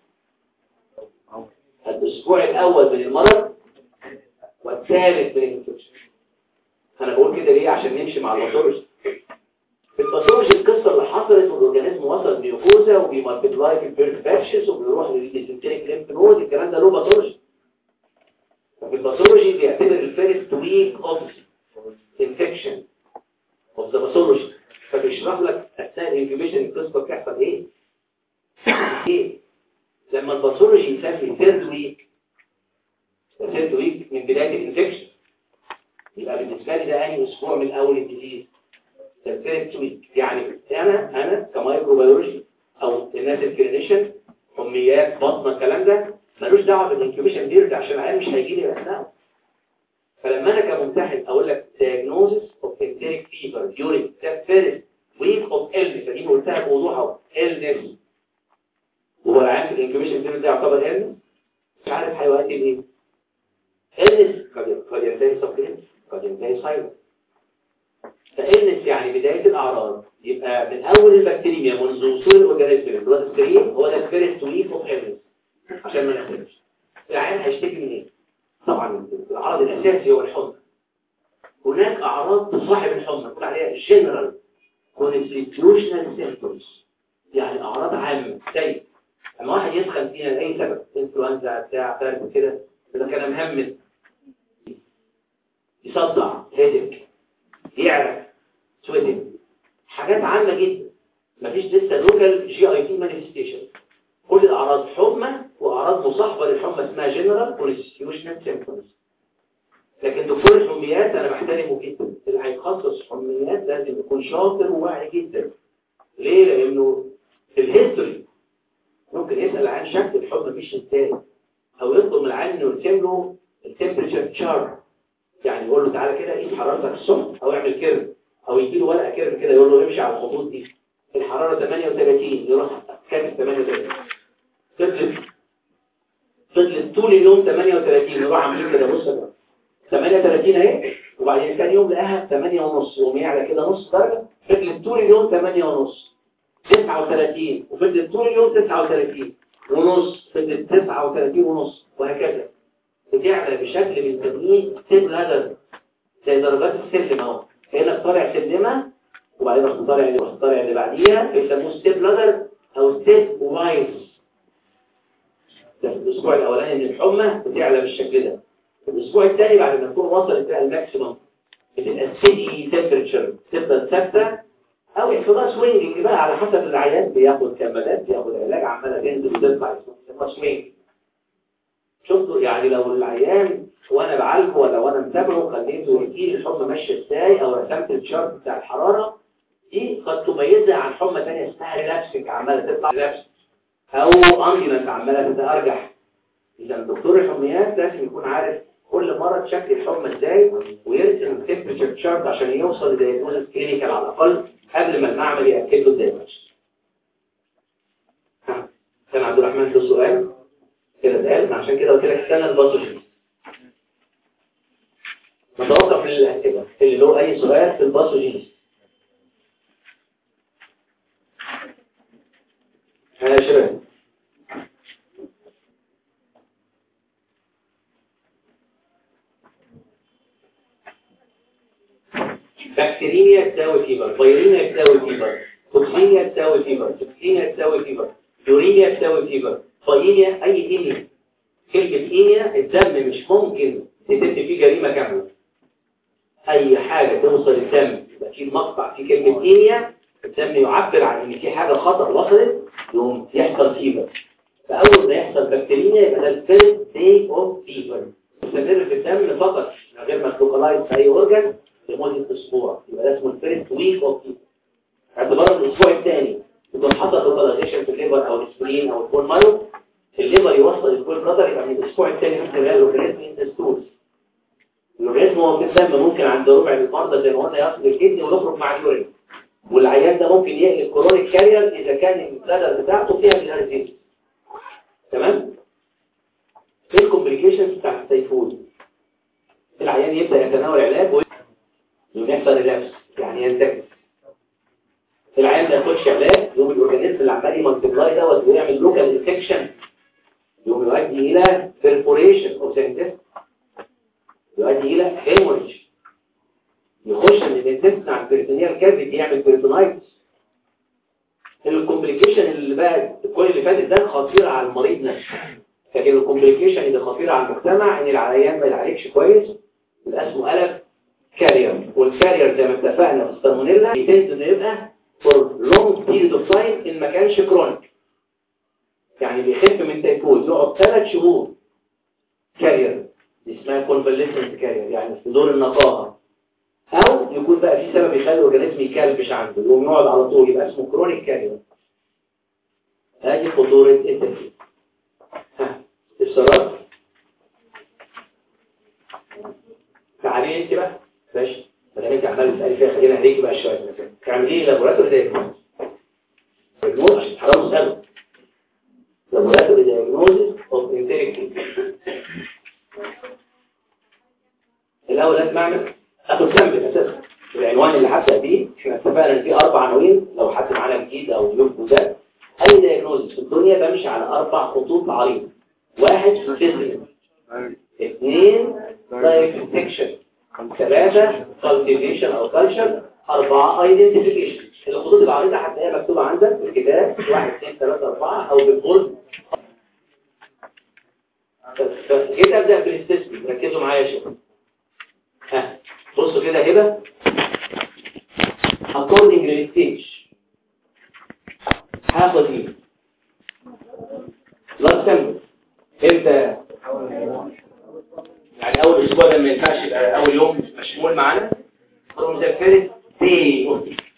[SPEAKER 1] الاسبوع الاول من المرض والثالث من الانفكشن انا بقول كده ليه عشان نمشي مع الباثولوجي في الباثولوجي القصه اللي حصلت والاورجانيزم وصل ميوكوزا وبيمالتيبلاي في البيرد باتشز وبيروح للديسنتريك ليمف نود الكلام ده له باثولوجي ففي الباثولوجي بيعتبر الفيرست ويك اوف انفكشن اوف ذا باثولوجي فبيشرح لك اثناء الانكيوبيشن القصه بتحصل ايه ايه لما الباثولوجي يسمي ثيرد ويك ثيرد ويك من بدايه الانفكشن يبقى بالنسبه لي ده انهي اسبوع من اول الديزيز ثيرد ويك يعني انا انا كمايكروبيولوجي او الناس الكلينيشن حميات بطنه الكلام ده ملوش دعوه بالانكيوبيشن بيرد عشان العيال مش هيجي لي اثناء فلما انا كممتحن اقول لك diagnosis of enteric fever during the first week of illness فدي قلتها بوضوح اهو illness وهو العيان في الانكيوبيشن بيرد ده يعتبر illness مش عارف هيؤدي لايه illness قد قد ينتهي سبلين قد ينتهي سايلنت فإلنس يعني بداية الأعراض يبقى من أول البكتيريا منذ وصول الأورجانيزم للبلاد ستريم هو ده الفيرست ويك اوف إلنس عشان ما نحتاجش العيان هيشتكي من ايه؟ طبعا العرض الأساسي هو الحمى هناك أعراض تصاحب الحمى نقول عليها جنرال constitutional symptoms يعني أعراض عامة زي لما واحد يسخن فينا لأي سبب انفلونزا بتاع فارس كده إذا كان مهمل يصدع هيدك يعرف سويدن حاجات عامة جدا مفيش لسه لوكال جي اي تي مانيفستيشن كل الاعراض حمى واعراض مصاحبه للحمى اسمها جنرال كونستيوشنال سيمبتومز لكن دكتور الحميات انا بحترمه جدا اللي هيتخصص حميات لازم يكون شاطر وواعي جدا ليه لانه في الهيستوري ممكن يسال عن شكل الحمى مش ازاي او يطلب من العيان انه يرسم له التمبريتشر تشارت يعني يقول له تعالى كده قيس حرارتك الصبح او اعمل كيرف او يديله ورقه كيرف كده يقول له امشي على الخطوط دي الحراره 38 يروح كاتب 38 فضلت فضلت طول اليوم 38 يروح عاملين كده بص بقى 38 اهي وبعدين ثاني يوم لقاها 8 ونص يوم يعلى كده نص درجه فضلت طول اليوم 8 ونص 39 وفضلت طول اليوم 39 ونص فضلت 39 ونص وهكذا بتعلى بشكل بنسميه ستيب لادر زي درجات السلم اهو كانك طالع سلمه وبعدين رحت طالع اللي رحت طالع اللي بعديها بيسموه ستيب لادر او ستيب وايز ده في الاسبوع الاولاني من الحمى بتعلى بالشكل ده الاسبوع الثاني بعد ما تكون وصلت بقى الماكسيمم بتبقى ستيدي تمبرتشر تفضل ثابته او يحصل لها سوينجنج بقى على حسب العيان بياخد كمادات بياخد علاج عماله تنزل وتطلع اسمها سوينج شفتوا يعني لو العيان وانا بعالجه ولا وانا متابعه خليته يحكي لي الحمى ماشيه ازاي او رسمت الشارت بتاع الحراره دي قد تميزها عن حمى ثانيه اسمها ريلابسنج عماله تطلع ريلابس او انجنت عماله تتارجح اذا دكتور الحميات لازم يكون عارف كل مرض شكل الحمى ازاي ويرسم التمبريتشر تشارت عشان يوصل لدايجنوز كلينيكال على الاقل قبل ما المعمل ياكد له الدايجنوز كان عبد الرحمن ده سؤال كده اتقال عشان كده قلت لك استنى الباثوجين نتوقف للأسئلة اللي له أي سؤال في الباثوجين ها يا شباب بكتيريا تساوي فيبر فيرينيا تساوي فيبر توكسينيا تساوي فيبر توكسينيا تساوي فيبر يورينيا تساوي فيبر فاينيا اي اينيا كلمة اينيا الدم مش ممكن تتم فيه جريمة كاملة اي حاجة توصل الدم يبقى في مقطع في كلمة اينيا الدم يعبر عن ان في حاجة خطر وصلت يقوم يحصل فيبر فاول ما يحصل بكتيريا يبقى ده الفيرست داي اوف فيبر تستمر في الدم فقط من غير ما تلوكلايز في اي اورجن لمدة اسبوع يبقى ده اسمه الفيرست ويك اوف فيبر اعتبار الاسبوع الثاني يكون حصل لوكاليزيشن في الليفر او السبلين او البون مارو الليفر يوصل الكول قدر يبقى من الاسبوع الثاني ممكن يلاقي لوكاليزم انتستولز اللوكاليزم هو في الدم ممكن عند ربع المرضى زي ما قلنا يصل الكدني ويخرج مع اليورين والعيان ده ممكن يقلب كورونيك كارير اذا كان البلادر بتاعته فيها بلاريزيز تمام ايه الكومبليكيشنز بتاع التيفود العيان يبدا يتناول علاج ويحصل ريلابس يعني ينتكس العيان ده ياخدش علاج يقوم الاورجانيزم اللي عمال يمالتيبلاي دوت ويعمل لوكال انفكشن يقوم يؤدي الى بيرفوريشن اوف ذا يؤدي الى هيموريج يخش من الانتستين على البيرتونيال كافيتي يعمل بيرتونايتس الكومبليكيشن اللي بقى كل اللي فاتت ده خطيره على المريض نفسه لكن الكومبليكيشن اللي خطيره على المجتمع ان العيان ما يتعالجش كويس يبقى اسمه قلب كارير والكارير زي ما اتفقنا في السالمونيلا يتند انه يبقى فور لونج بيريد اوف تايم ان ما كانش كرونيك يعني بيخف من تيفويد يقعد ثلاث شهور كارير دي اسمها كونفاليسنت كارير يعني في دور النقاهه او يكون بقى في سبب يخلي الاورجانيزم يكلبش عنده يقوم يقعد على طول يبقى اسمه كرونيك كارير ادي خطوره التكليف ها استفسارات تعالي انت بقى ماشي ما دام انت عمال تسالي فيها خلينا عليكي بقى شويه تعملي ايه لابوراتوري دايجنوز دايجنوز عشان حرام تساله لابوراتوري دايجنوز اوف انتريك الاول لازم اعمل اخد سامبل اساسا العنوان اللي هبدا بيه احنا اتفقنا ان في اربع عناوين لو حد معانا جديد او يوم جداد اي دايجنوز في الدنيا بمشي على اربع خطوط عريضه واحد فيزيكال اثنين دايجنوستيكشن ثلاثة cultivation أو culture أربعة identification الخطوط العريضة هتلاقيها مكتوبة عندك في الكتاب واحد اثنين ثلاثة أربعة أو بالقرب جيت أبدأ بالاستسمي ركزوا معايا يا شباب ها بصوا كده هبة according للستيج هاخد ايه blood sample امتى يعني اول اسبوع ده ما ينفعش يبقى اول يوم مشمول معانا خدوا مذكره دي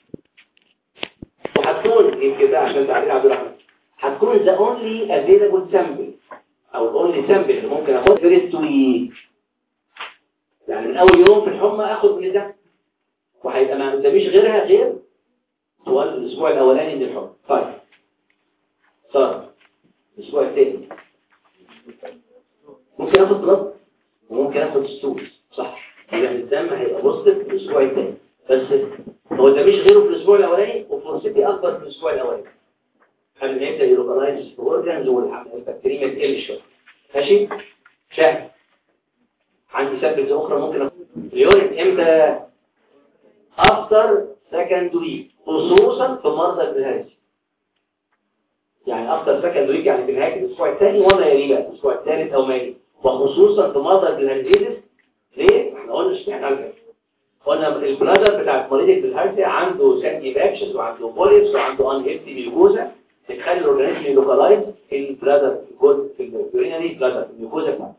[SPEAKER 1] وهتكون يمكن ده عشان تعريف عبد الرحمن هتكون ذا اونلي افيلابل سامبل او الاونلي سامبل اللي ممكن اخد فيرست ويك يعني من اول يوم في الحمى اخد من ده وهيبقى ما قداميش غيرها غير طوال الاسبوع الاولاني من الحمى طيب صار الاسبوع الثاني ممكن اخد بلد وممكن اخد ستول صح يبقى الدم هيبقى بوزيتيف في الاسبوع الثاني بس ما قداميش غيره في الاسبوع الاولاني وفرصتي اكبر في الاسبوع الاولاني قبل ما يبدا يلوكالايز في اورجانز والبكتيريا تقل شويه ماشي شاهد عندي سببز اخرى ممكن اخد اليورين امتى افتر سكند ويك خصوصا في مرضى البهارسي يعني افتر سكند ويك يعني في نهايه الاسبوع الثاني وما يلي بقى الاسبوع الثالث او ما يلي وخصوصا في مرضى البلهارسيس ليه؟ احنا قلنا اشمعنى على كده قلنا البلادر بتاع مريض البلهارسيا عنده سانكي باكشز وعنده بوليبس وعنده ان هيلثي ميوكوزا بتخلي الاورجانيزم يلوكالايز في البلادر في الجول في اليورينري بلادر في الميوكوزا بتاعته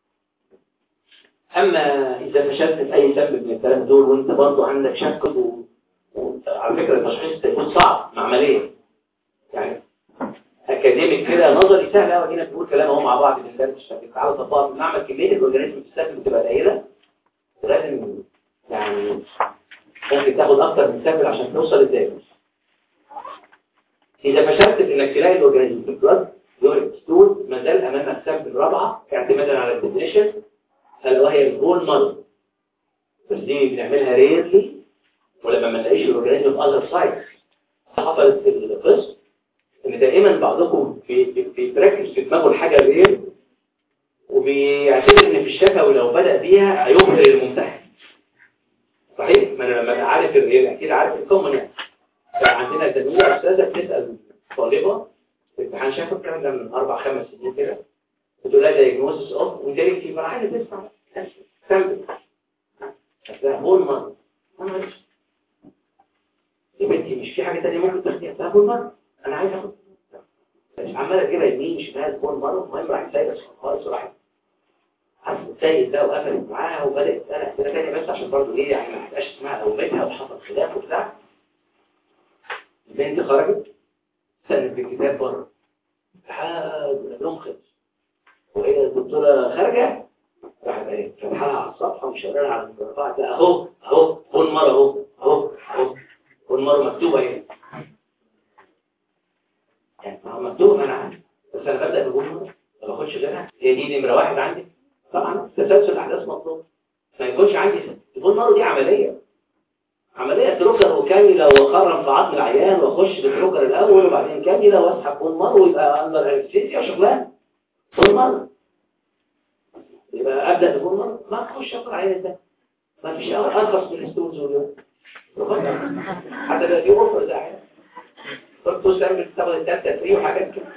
[SPEAKER 1] اما اذا فشلت في اي سبب من الثلاثه دول وانت برضه عندك شك و... وعلى فكره التشخيص هيكون صعب عمليا يعني اكاديميك كده نظري سهل قوي هنا بنقول كلام اهو مع بعض في الدرس الشكل تعالى طبقا بنعمل كميه الاورجانيزم في السكن بتبقى قليله لازم يعني ممكن تاخد اكتر من سامبل عشان توصل للدايجنوز اذا فشلت في انك تلاقي الاورجانيزم في البلد يوريك ستول ما زال امامك سامبل رابعه اعتمادا على الديفينيشن الا وهي البون مارو بس دي بنعملها ريرلي ولما ما نلاقيش الاورجانيزم في اذر سايت حصلت في القسم ان دائما بعضكم بيركز في دماغه الحاجه الرير وبيعتبر ان في الشفوي لو بدأ بيها هيبهر الممتحن صحيح ما انا لما ابقى عارف الرير اكيد عارف الكومن يعني عندنا زميله استاذه بتسال طالبه في امتحان شافه الكلام ده من اربع خمس سنين كده بتقول لها دايجنوزس اوف وانتريك في فرحانه تسمع سامبل هتلاقي بول مره يا بنتي مش في حاجه ثانيه ممكن تاخديها هتلاقي بول مره انا عايز اخد مش عمال اجيبها يمين شمال بول مره المهم راح سايبه خالص وراح عارف السيد ده وقفلت معاها وبدات تسال اسئله ثانيه بس عشان برضه ايه يعني ما تبقاش اسمها قومتها وحصل خلاف وبتاع البنت خرجت سالت بالكتاب بره لحد ما اليوم خلص وهي الدكتوره خارجه راحت ايه فتحها على السطح ومشغلها على المرفعات لا اهو اهو كل مره اهو اهو اهو كل مره مكتوبه هنا يعني ما هو مكتوب انا عارف بس انا ببدا بقول مره ما باخدش غيرها هي دي نمره واحد عندي طبعا تسلسل الاحداث مطلوب ما يكونش عندي تقول مره دي عمليه عمليه تروكر وكامله واخرم في عظم العيان واخش بالتروكر الاول وبعدين كامله واسحب كل مره ويبقى اندر انستيزيا وشغلانه كل مره يبقى ابدا بكل مره ما تخش اقرا العيان ده ما فيش ارخص من الستونز واليوم حتى ده في اوفر ده احيانا دكتور سامي بتاخد الثالثه فري وحاجات كده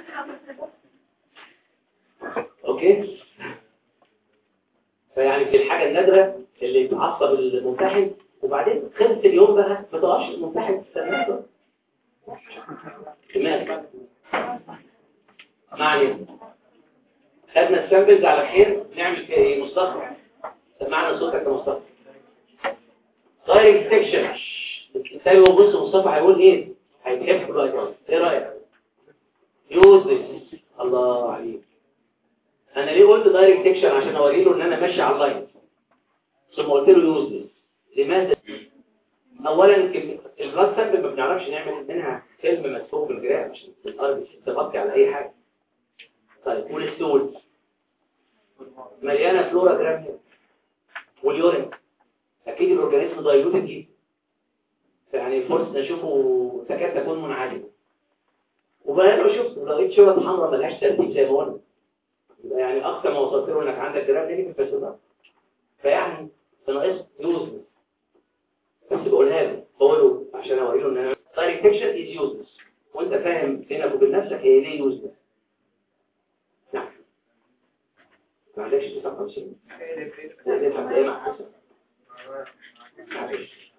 [SPEAKER 1] اوكي فيعني في الحاجه النادره اللي بتعصب الممتحن وبعدين خلص اليوم بقى ما تقعش الممتحن تستناه دماغ ما علينا خدنا السامبلز على خير نعمل فيها ايه مصطفى سمعنا صوتك يا مصطفى دايركت سيكشن تساوي بص مصطفى هيقول ايه هيتحب بقى ايه رايك يوز الله عليك انا ليه قلت دايركت سيكشن عشان اوري له ان انا ماشي على اللاين ثم قلت له يوز لماذا اولا البلاد سامبل ما بنعرفش نعمل منها فيلم مسبوق في الجراح عشان الارض تغطي على اي حاجه طيب والستول مليانه فلورا جرام واليورين اكيد الاورجانيزم دايلوتد جدا يعني فرصه نشوفه تكاد تكون منعدمه وبقى لو شفت لو لقيت شويه حمراء ملهاش ترتيب زي ما قلنا يعني اقصى ما وصلت له انك عندك جرام نيجاتيف في الفيصل فيعني ناقص يوز بس بقولها له بقوله عشان اوري له ان انا دايركت سيكشن از يوزلس وانت فاهم بينك وبين نفسك هي ليه يوزلس نعم ما عندكش 59 لا نفهم ايه مع حسن معلش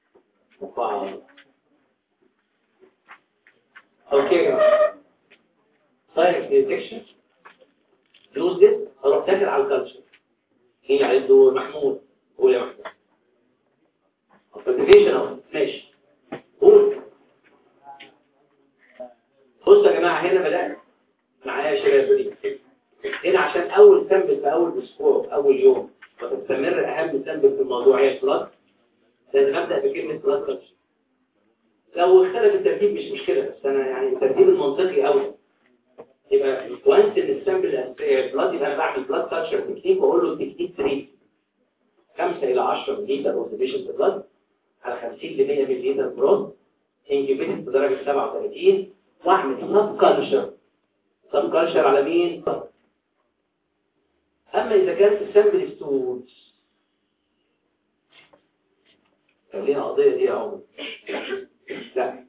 [SPEAKER 1] اوكي يا جماعه دايركت ديتكشن يوزلس اروح داخل على الكالتشر مين عنده محمود قول يا محمود كونتيفيشن اهو ماشي قول بصوا يا جماعه هنا بدات معايا يا شباب دي هنا عشان اول سامبل في اول اسبوع في اول يوم وتستمر اهم سامبل في الموضوع هي البلاد لازم ابدا بكلمه بلاد كلتشر لو اختلف الترتيب مش مشكله بس انا يعني الترتيب المنطقي قوي يبقى وانس ان السامبل الاساسيه البلاد يبقى انا بعمل بلاد كلتشر تكنيك واقول له تكنيك 3 5 الى 10 مللي اوبزرفيشن بلاد على 50 ل 100 مللي بروز انجبيتد بدرجه 37 واعمل سب كلتشر سب كلتشر على مين اما اذا كانت السامبل ستولز كان ليها قضيه دي يا عمر لا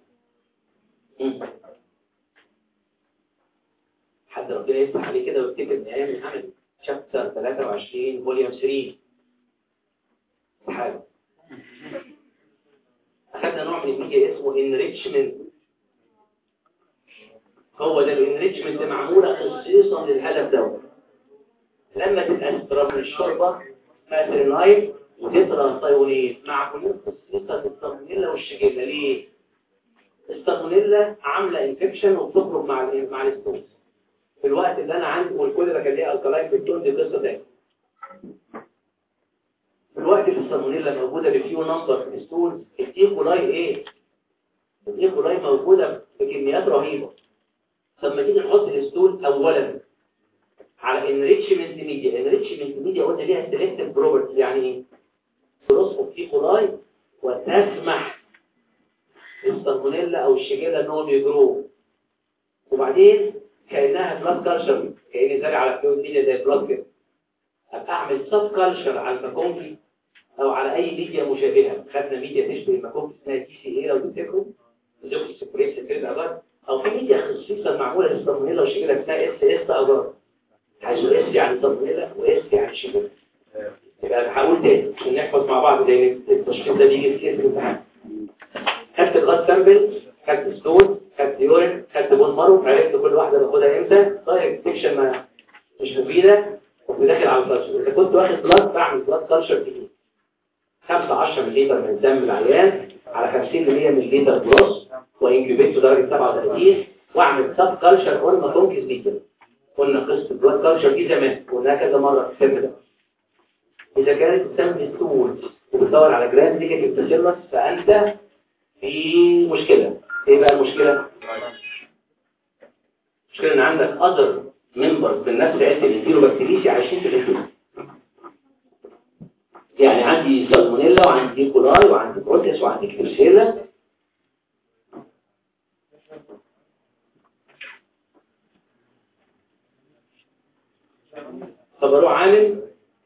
[SPEAKER 1] حد ربنا يفتح عليه كده ويفتكر ان ايام العمل شابتر 23 فوليوم 3 حاجه اخذنا نوع من الميديا اسمه انريتشمنت هو ده الانريتشمنت معموله خصيصا للهدف ده لما تبقى تضرب من الشوربه ماترينايل وتطرى صيونيت مع كلهم خصيصه الصالمونيلا والشجيلا ليه الصالمونيلا عامله انفكشن وبتخرج مع ال مع الستونز في الوقت اللي انا عندي والكل ده كان ليه الكلاين في التون دي قصه تانيه في الوقت اللي الصالمونيلا موجوده بفيو نمبر في الستونز الايكولاي ايه الايكولاي موجوده بكميات رهيبه لما تيجي نحط الستول اولا على انريتشمنت ميديا انريتشمنت ميديا قلنا ليها سيلكتيف بروبرتي يعني ايه ترسب ايكولاي وتسمح الصالمونيلا او الشجيلا انهم يجروا وبعدين كانها بلاد كالشر كاني زارع على فلويد ميديا زي بلاد كده ابقى اعمل سب كالشر على الماكونكي او على اي ميديا مشابهه خدنا ميديا تشبه الماكونكي اسمها تي سي اي لو تفتكروا زوكي سبريس كده اجار او في ميديا خصيصا معموله للصالمونيلا والشجيلا اسمها اس اس اجار حيث اس يعني صالمونيلا واس يعني شجيلا يبقى هقول تاني عشان نحفظ مع بعض لان التشخيص ده بيجي كتير في الامتحان خدت بلاد سامبل خدت ستون خدت يورين خدت بون مارو عرفت كل واحده باخدها امتى دايركت سكشن ما مش مفيده وفي داخل على الكالشر اذا كنت واخد بلاد بعمل بلاد كالشر كتير 5 10 مللي من دم العيان على 50 ل 100 مللي بلس وانكيوبيت درجه 37 واعمل سب كالشر قلنا كونكس بيتر قلنا قصه بلاد كالشر دي زمان قلناها كذا مره في الفيلم ده إذا كانت السم ستول وبتدور على جراند نيجاتيف باسيلس فأنت في مشكلة إيه بقى المشكلة؟ المشكلة إن عندك أذر ممبرز من نفس عيلة الانتيروبكتيريسي عايشين في الانتيرو يعني عندي سالمونيلا وعندي كولاي وعندي بروتيس وعندي كليرسيلا فبروح عامل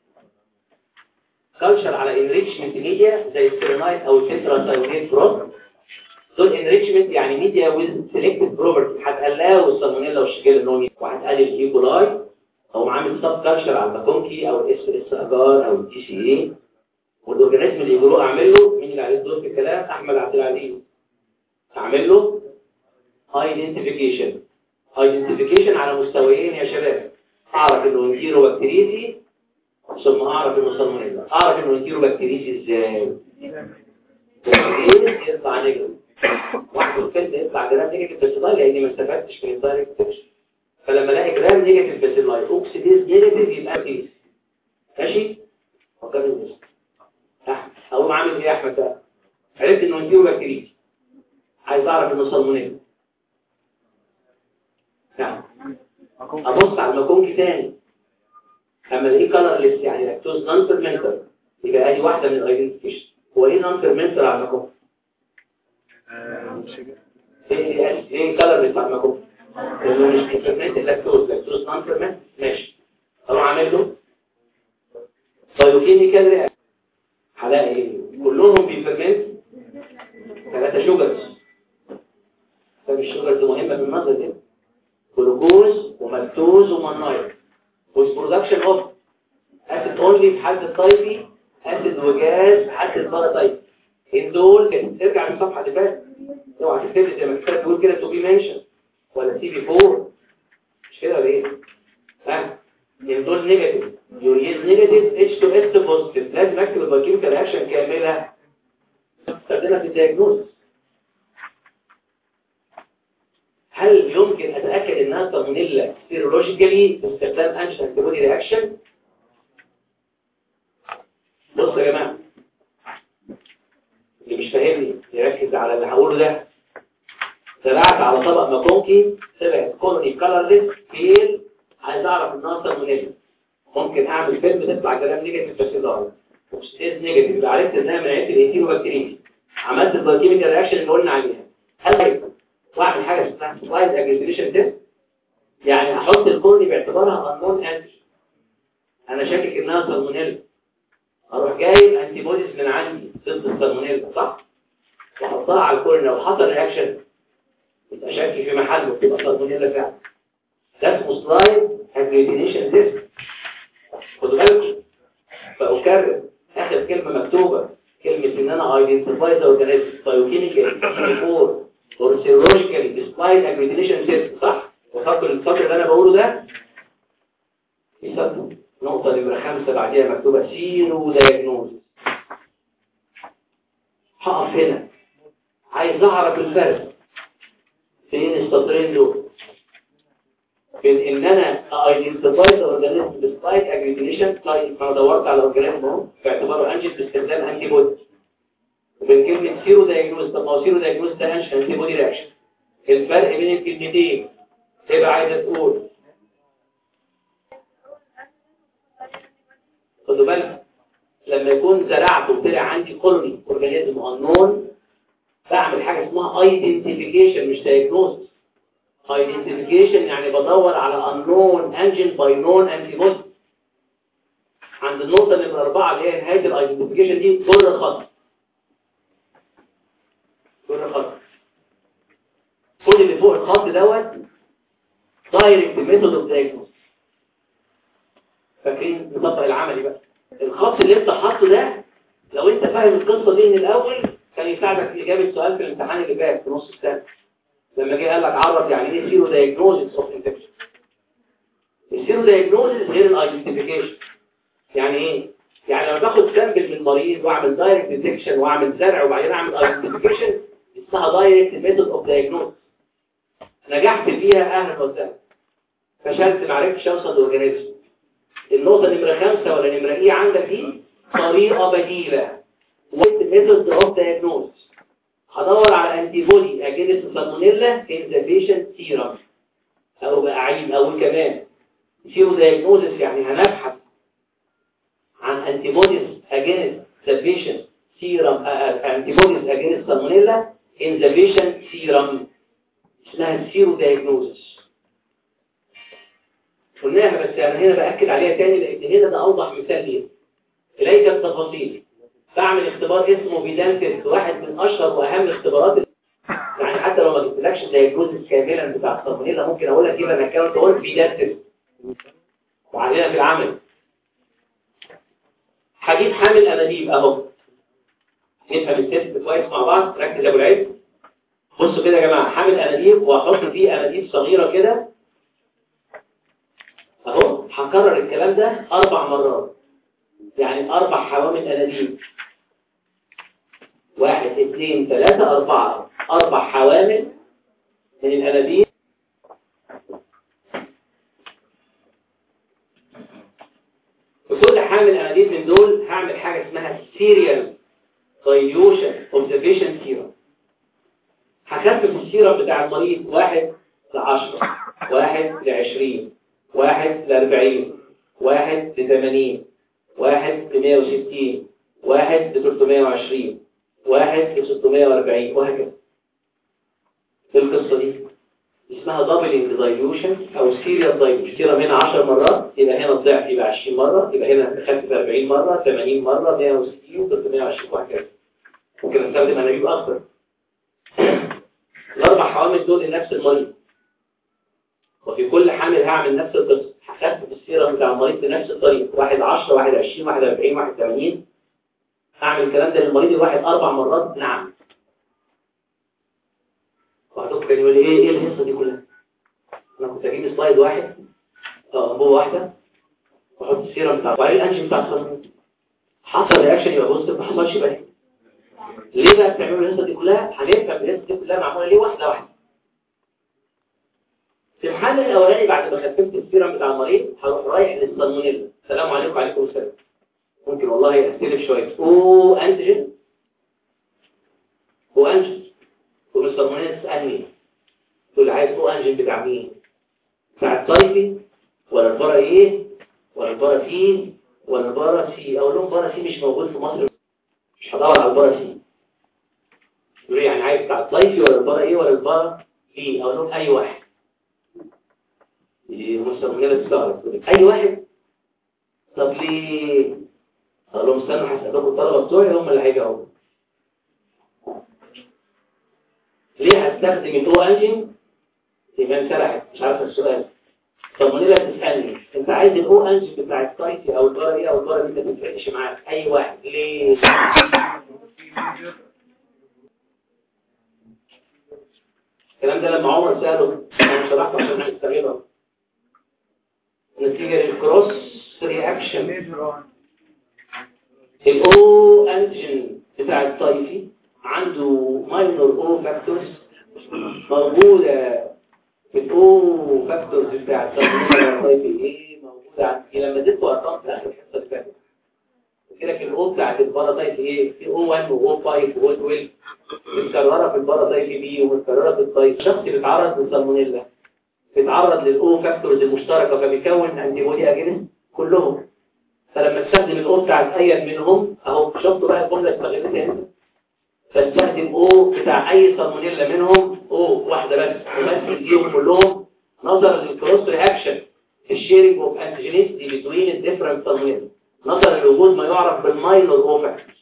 [SPEAKER 1] كالشر على انريتشمنت ميديا زي السيرينايت او التترا سايونيت بروت دول انريتشمنت يعني ميديا ويز سيلكتد بروبرتي هتقلاو السالمونيلا والشجيلا النومي وهتقلل الايكولاي او عامل سب كالشر على الباكونكي او الاس اس اجار او التي سي اي والاورجانيزم اللي يقولوا اعمل له مين اللي عليه الدور في الكلام احمد عبد العزيز اعمل له ايدنتيفيكيشن ايدنتيفيكيشن على مستويين يا شباب اعرف انه انتيرو بكتيريسي ثم اعرف انه سالمونيلا اعرف انه انتيرو بكتيريسي ازاي ايه يطلع نيجاتيف واحد والكلب يطلع جرام نيجاتيف بس ده لاني ما استفدتش من الدايركت تكشن فلما الاقي جرام نيجاتيف بس اللاي اوكسيديز نيجاتيف يبقى كيس ماشي فكرني بس احمد اقوم عامل ايه يا احمد ده عرفت انه انتيرو بكتيريسي عايز اعرف انه سالمونيلا نعم ابص على المكونكي تاني اما الاقيه كلرلس يعني لاكتوز نون فيرمنتر يبقى ادي واحده من الايدنتيفيكيشن هو ايه نون فيرمنتر على المكونكي ايه ايه كلرلس على المكونكي لانه مش فيرمنت لاكتوز لاكتوز نون فيرمنت ماشي اروح اعمل له بايوكيميكال رياكشن هلاقي ايه كلهم بيفرمنت ثلاثه شوجرز طب الشوجرز مهمه بالنظر دي جلوكوز ومالتوز ومنايل with production of acid only في حالة الطيبي acid وجاز في حالة الباراتايب ان دول ترجع للصفحة اللي فاتت اوعى تكتب زي ما كتبت تقول كده تو بي منشن ولا سي بي 4 مش كده ولا ايه؟ ها ان دول نيجاتيف يوريز نيجاتيف اتش تو اس بوزيتيف لازم اكتب البايوكيميكال رياكشن كامله استخدمها في الدياجنوز هل يمكن اتاكد انها سالمونيلا سيرولوجيكالي باستخدام انشن انتيبودي رياكشن بصوا يا جماعه اللي مش فاهمني يركز على اللي هقوله ده زرعت على طبق ماكونكي طلعت كولوني كلرلس فيل عايز اعرف انها سالمونيلا ممكن اعمل فيلم تطلع كلام نيجاتيف بس ظاهر اوكسيديز نيجاتيف يبقى عرفت انها من عيله الايثيروبكتيريا عملت البايوكيميكال رياكشن اللي قلنا عليها هل واعمل حاجه اسمها سلايد اجريجيشن تيست يعني احط الكورني باعتبارها انون انتي انا شاكك انها سالمونيلا اروح جايب انتي بوديز من عندي ضد السالمونيلا صح واحطها على الكورني لو حصل رياكشن يبقى شاكك في محله تبقى سالمونيلا فعلا ده اسمه سلايد اجريجيشن تيست خدوا بالكم فاكرر اخر كلمه مكتوبه كلمه ان انا ايدنتيفاي ذا اورجانيزم بايوكيميكال 4 or serologically despite aggregation test صح وفاكر السطر اللي انا بقوله ده في سطر نقطة نمرة خمسة بعديها مكتوبة سيرو دايجنوز هقف هنا عايز اعرف الفرق بين السطرين دول بين ان انا identify the organism despite aggregation طيب انا دورت على organism اهو باعتباره انجل باستخدام انتي بودي وبين كلمة سيرو دايجنوز طب ما هو سيرو دايجنوز ده انش انتي بودي رياكشن الفرق بين الكلمتين تبقى عايزة تقول خدوا بالك لما يكون زرعت وطلع عندي كولوني اورجانيزم انون بعمل حاجة اسمها ايدنتيفيكيشن مش دايجنوز ايدنتيفيكيشن يعني بدور على انون انجن باي نون انتي بودي عند النقطة نمرة أربعة اللي هي نهاية الايدنتيفيكيشن دي كل خط كل خط كل اللي فوق الخط دوت دايركت ميثود اوف دايجنوز فاكرين نطبق العملي بقى الخط اللي انت حاطه ده لو انت فاهم القصه دي من الاول كان يساعدك في اجابه سؤال في الامتحان اللي فات في نص السنه لما جه قال لك عرف يعني ايه سيرو دايجنوزس اوف انفكشن السيرو دايجنوزس غير الايدنتيفيكيشن يعني ايه يعني لما باخد سامبل من مريض واعمل دايركت ديتكشن واعمل زرع وبعدين اعمل ايدنتيفيكيشن اسمها دايركت ميثود اوف دايجنوز نجحت فيها اهلا وسهلا فشلت ما عرفتش اوصل لاورجانيزم النقطه نمره خمسة ولا نمره ايه عندك دي طريقه بديله ميثود اوف دايجنوز هدور على انتي بودي اجينست سالمونيلا ان ذا بيشنت سيرم او اعيد او كمان سيرو دايجنوزس يعني هنبحث عن انتي بوديز اجينست ذا بيشنت سيرم انتي بوديز اجينست سالمونيلا in the patient serum اسمها السيرو دايجنوزس قلناها بس انا هنا باكد عليها تاني لان هنا ده اوضح مثال ليها اليك التفاصيل بعمل اختبار اسمه فيدال تيست واحد من اشهر واهم الاختبارات يعني حتى لو ما جبتلكش دايجنوزس كاملا بتاع الصابونيلا ممكن اقول لك يبقى انا كان تقول فيدال تيست وعلينا في العمل هجيب حامل انابيب اهو نفهم الست كويس مع بعض ركز يا ابو العز بصوا كده يا جماعه حامل انابيب واحط فيه انابيب صغيره كده اهو هكرر الكلام ده اربع مرات يعني اربع حوامل انابيب واحد اثنين ثلاثة أربعة أربع حوامل من الأنابيب وكل حامل أنابيب من دول هعمل حاجة اسمها serial dilution observation serum هخفف السيرم بتاع المريض واحد لعشرة واحد لعشرين واحد لأربعين واحد لثمانين واحد لمية وستين واحد لتلتمية وعشرين واحد لستمية وأربعين وهكذا في القصة دي اسمها doubling dilution أو serial dilution سيرم هنا 10 مرات يبقى هنا الضعف يبقى 20 مرة يبقى هنا خفف 40 مرة 80 مرة 160 320 وهكذا ممكن استخدم أنابيب أكتر الأربع حوامل دول لنفس المريض وفي كل حامل هعمل نفس القصة هخفف السيرم بتاع المريض بنفس الطريقة واحد 10 واحد 20 واحد 40 واحد 80 هعمل الكلام ده للمريض الواحد أربع مرات نعم بعضكم كان يقول لي ايه ايه الحصة دي كلها انا كنت اجيب سلايد واحد اه انبوبه واحدة واحط السيرم بتاع وبعدين الانجي بتاع الصمم حصل رياكشن يبقى بص ما حصلش يبقى ليه بقى بتعملوا الحصة دي كلها هنفهم الحصة دي كلها معمولة ليه واحدة واحدة في الحل الاولاني بعد ما خففت السيرم بتاع المريض هروح رايح للسالمونيلا السلام عليكم وعليكم السلام ممكن والله اختلف شويه او انتيجين هو انتيجين والسالمونيلا تسالني تقول عايز او انجين بتاع مين بتاع الطيفي ولا البارا ايه ولا البارا سي ولا البارا سي اقول لهم بارا سي مش موجود في مصر مش هدور على البارا سي يقول يعني عايز بتاع الطيفي ولا البارا ايه ولا البارا سي اقول لهم اي واحد المستقبلية تستغرب اي واحد طب ليه اقول لهم استنوا هسألكم الطلبة بتوعي هم اللي هيجاوبوا ليه هستخدم الاو انجن ايمان سرحت مش عارفه السؤال طب ما لا تسالني انت عايز الاو انجن بتاع السايتي او البارا ايه او البارا دي ما تفرقش معاك اي واحد ليه الكلام ده لما عمر ساله انا شرحت عشان نستغله نتيجة للكروس رياكشن الاو انجن بتاع الطيفي عنده ماينور او فاكتورز موجودة في الاو فاكتورز بتاع الطيفي ايه موجودة عندي لما اديتكم ارقام في اخر الحصة اللي فاتت قلت لك الاو بتاعت الباراتايف ايه في او 1 واو 5 واو 12 متكررة في الباراتايف بي ومتكررة في الطيف شخص بيتعرض للسالمونيلا بيتعرض للاو فاكتورز المشتركه فبيكون انتي بودي اجنس كلهم فلما تستخدم الاو بتاع اي منهم اهو شفتوا بقى الجمله استغلتها هنا فاستخدم او بتاع اي سالمونيلا منهم او واحده بس ومثل ديهم كلهم نظرا للكروس رياكشن في الشيرنج اوف انتيجينيستي بتوين الديفرنت سالمونيلا نظرا لوجود ما يعرف بالماينور او فاكتورز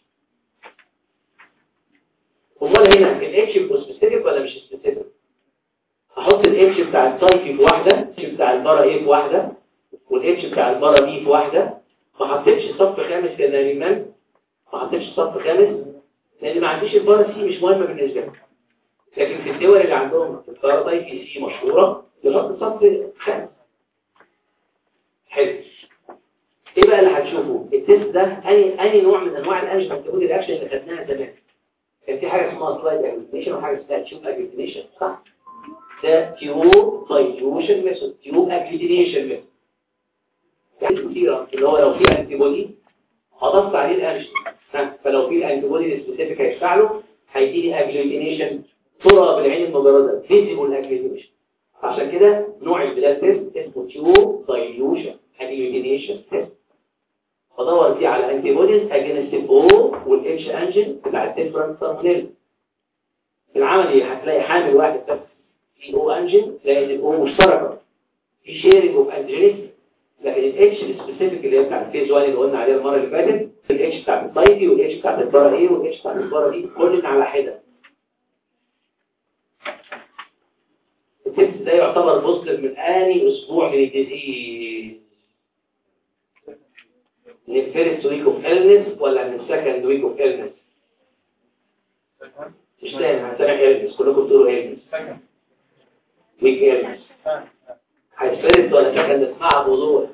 [SPEAKER 1] امال هنا الاتش يبقى سبيسيفيك ولا مش سبيسيفيك احط الاتش بتاع السايكي في واحده الاتش بتاع البارا ايه في واحده والاتش بتاع البارا بي في واحده ما حطيتش صف خامس كناريمان ما حطيتش صف خامس لان ما عنديش البارا سي مش مهمه بالنسبه لي لكن في الدول اللي عندهم البارا في سي مشهوره يحط صف خامس حلو ايه بقى اللي هتشوفه التست ده اي اي نوع من انواع الانجن بتقول الاكشن اللي خدناها زمان كان في حاجه اسمها سلايد اجريتيشن وحاجه اسمها تيوب اجريتيشن صح ده تيوب دايلوشن ميثود تيوب اجليتيشن ميثود يعني كتيرة اللي هو لو في انتي بودي هضفت عليه الانجن فلو في الانتي بودي السبيسيفيك هيشفع له هيديني اجليتيشن ترى بالعين المجرده فيزيبل اجليتيشن عشان كده نوع البلاد تيست اسمه تيوب دايلوشن اجليتيشن تيست بدور فيه على انتي بوديز اجينست الاو والاتش انجن بتاع الديفرنت سالمونيلا في العملي هتلاقي حامل واحد بس في او انجن تلاقي الاو مشتركه في شيرنج اوف انجينيس لكن الاتش السبيسيفيك اللي هي بتاع الفيز 1 اللي قلنا عليها المره اللي فاتت الاتش بتاع السايتي والاتش بتاع البارا ايه والاتش بتاع البارا دي كلنا على حده التست ده يعتبر بوزيتيف من اني اسبوع من الديزيز من الفيرست ويك اوف illness ولا من السكند ويك اوف illness مش فاهم هسامع illness كلكم بتقولوا illness ويك illness هيفرد ولا سكند اسمعها بوضوح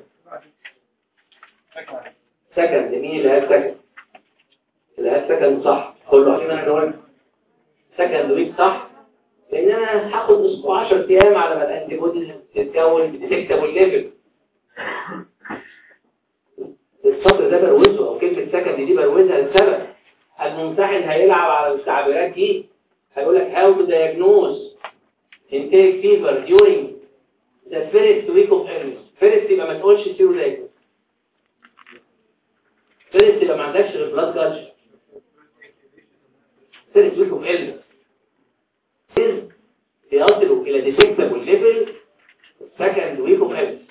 [SPEAKER 1] سكند مين اللي قال سكند اللي قال سكند صح كله عشان انا قلت سكند ويك صح لان انا هاخد اسبوع 10 ايام على ما الانتي بوديز تتكون بتكتب الليفل السطر ده بروزه او كلمه سكند دي بروزها لسبب الممتحن هيلعب على التعبيرات دي هيقول لك هاو تو دايجنوز intake fever during the first week of illness first يبقى ما تقولش سيرو دايجنوز first يبقى ما عندكش غير بلاد كالتشر first week of illness يصلوا الى detectable level second week of illness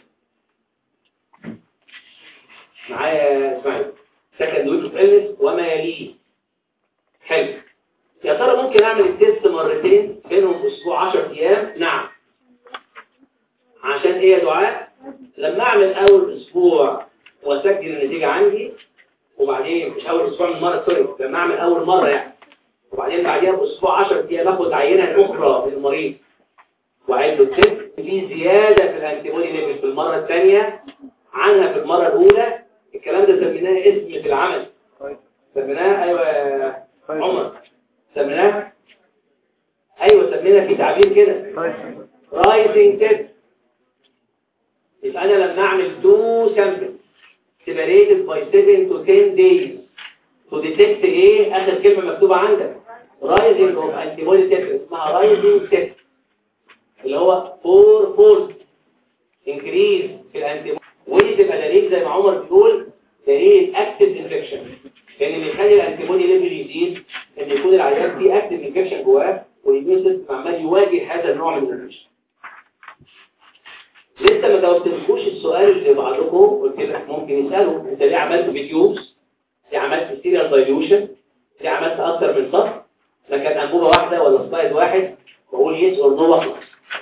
[SPEAKER 1] معايا اسمعي second week of illness وما يليه حلو يا ترى ممكن اعمل التيست مرتين بينهم اسبوع 10 ايام نعم عشان ايه يا دعاء لما اعمل اول اسبوع واسجل النتيجه عندي وبعدين مش اول اسبوع من مره سوري لما اعمل اول مره يعني وبعدين بعديها باسبوع 10 ايام اخد عينه اخرى من المريض وعيد له التست في زياده في الانتيبودي ليفل في المره الثانيه عنها في المره الاولى الكلام ده سميناه اسم في العمل سميناه ايوه يا عمر سميناه ايوه سمينا في تعبير كده رايزنج تيست يبقى انا لما اعمل تو سامبل separated by 7 to 10 days to detect ايه اخر كلمه مكتوبه عندك rising of antibody test اسمها rising test اللي هو four fold increase في الانتيبودي ودي تبقى دليل زي ما عمر بيقول دليل اكتف انفكشن لان اللي يخلي الانتيبودي ليفل يزيد ان يكون العيان فيه اكتف انفكشن جواه والإيميون سيستم عمال يواجه هذا النوع من الانفكشن لسه ما جاوبتلكوش السؤال اللي بعضكم قلت لك ممكن يسالوا انت ليه عملت فيديوز ليه عملت سيريال دايلوشن ليه عملت اكتر من سطر لا كانت انبوبه واحده ولا سلايد واحد بقول يس اور نو واخلص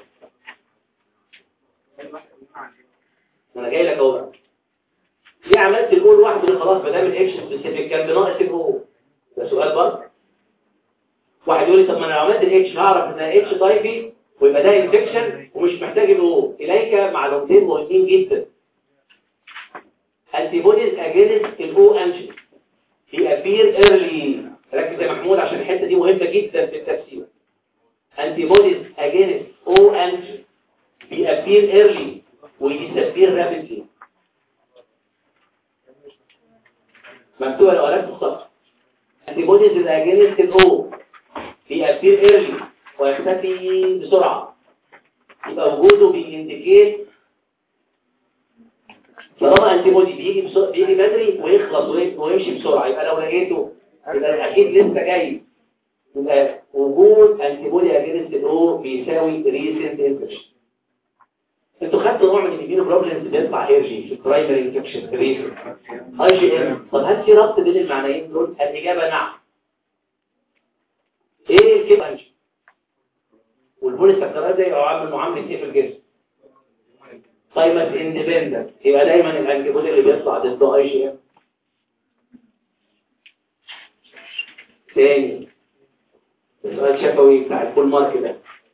[SPEAKER 1] انا جاي لك اهو بقى ليه عملت الاول واحده خلاص ما دام الاكس سبيسيفيك كان بناقص الاو ده سؤال برضه واحد يقول لي طب ما انا لو عملت الاتش هعرف ان اتش تايبي ويبقى ده انفكشن ومش محتاج الاو اليك معلومتين مهمين جدا antibodies against الاو انجين بيأبير early ركز يا محمود عشان الحته دي مهمه جدا في التفسير antibodies against او انجين بيأبير early ويسبير rapidly مكتوبه لو قلبت الصفحه antibodies against الاو بيأبير early ويختفي بسرعة يبقى وجوده بينديكيت طالما انتي بودي بيجي بسرعة بيجي بدري ويخلص ويمشي بسرعة يبقى لو لقيته يبقى اكيد لسه جاي يبقى وجود انتي بودي اجينست الاو بيساوي ريسنت انفكشن انتوا خدتوا نوع من الاميونو بروبلمز بيطلع ايرجي في البرايمري انفكشن ريسنت اي جي ام طب هل في ربط بين المعنيين دول الاجابه نعم ايه الكيب والبوليساكرايد ده يبقى عامل معامله ايه في الجسم تايمس اندبندنت يبقى دايما الانتيبودي اللي بيطلع ضد اي جي ام تاني سؤال شفوي بتاع الفول مارك ده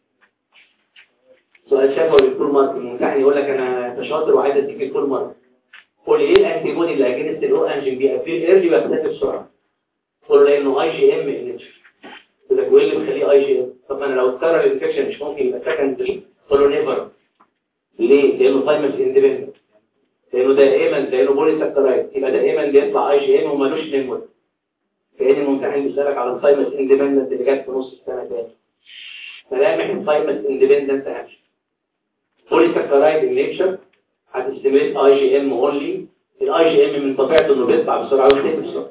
[SPEAKER 1] سؤال شفوي للفول مارك الممتحن يقول لك انا شاطر وعايز اديك الفول مارك قول لي ايه الانتيبودي اللي اجنست الاو انجين بيأبير ايرلي ويختفي بسرعه قول له لانه اي جي ام انجين يقول لك وايه اللي بيخليه اي جي ام طب انا لو اتكرر الانفكشن مش ممكن يبقى سكندري قول له نيفر ليه لانه تايمس اندبندنت لانه دائما لانه بوليساكرايد يبقى دائما بيطلع اي جي ام ومالوش نيفر كأن الممتحن بيسألك على التايمس اندبندنت اللي جت في نص السنه تاني ملامح التايمس اندبندنت اهم بوليساكرايد النيتشر هتستميت اي جي ام اونلي الاي جي ام من طبيعته انه بيطلع بسرعه ويختفي بسرعه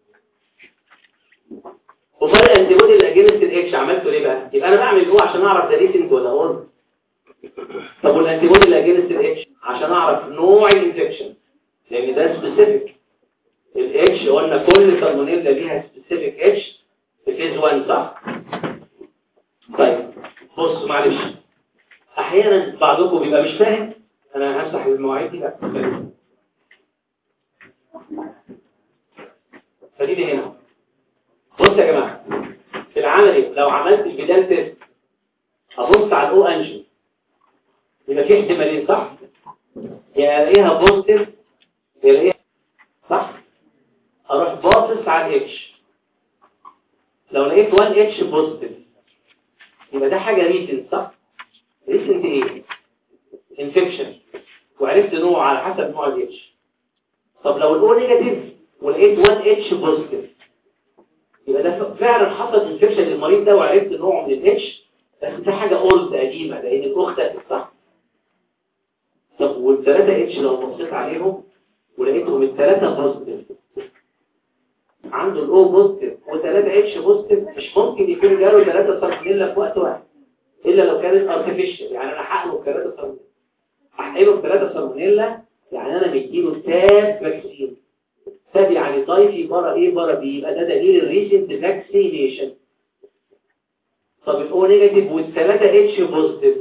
[SPEAKER 1] وفرق الانتيبودي اللي اجنست الاتش عملته ليه بقى يبقى انا بعمل هو عشان اعرف ده ريسنت ولا اول طب والانتيبودي اللي اجنست الاتش عشان اعرف نوع الانفكشن لان ده سبيسيفيك الاتش قلنا كل سالمونيلا ليها سبيسيفيك اتش في فيز 1 صح طيب بص معلش احيانا بعضكم بيبقى مش فاهم انا همسح المواعيد دي بقى فدي اللي هنا بص يا جماعه في العملي لو عملت البدال تيست ابص على الاو انجن يبقى في احتمالين صح يا الاقيها بوزيتيف يا الاقيها صح اروح باصص على الاتش لو لقيت 1 اتش بوزيتيف يبقى ده حاجه ريسنت صح ريسنت ايه انفكشن وعرفت نوع على حسب نوع الاتش طب لو الاو نيجاتيف ولقيت 1 اتش بوزيتيف يبقى ده فعلا حصل انفكشن للمريض ده وعرفت نوعه من الاتش بس ده حاجه اولد قديمه لان الاو اختفت صح طب والثلاثه اتش لو بصيت عليهم ولقيتهم الثلاثه بوزيتيف عنده الاو بوزيتيف وثلاثه اتش بوزيتيف مش ممكن يكون جاله ثلاثه سالمونيلا في وقت واحد الا لو كانت ارتفيشال يعني انا هحقنه بثلاثه سالمونيلا احقنه بثلاثه سالمونيلا يعني انا مديله تاب فاكسين تاب يعني طايفي برا ايه برا بي يبقى ده دليل الريسنت فاكسينيشن طب الاو نيجاتيف والثلاثه اتش بوزيتيف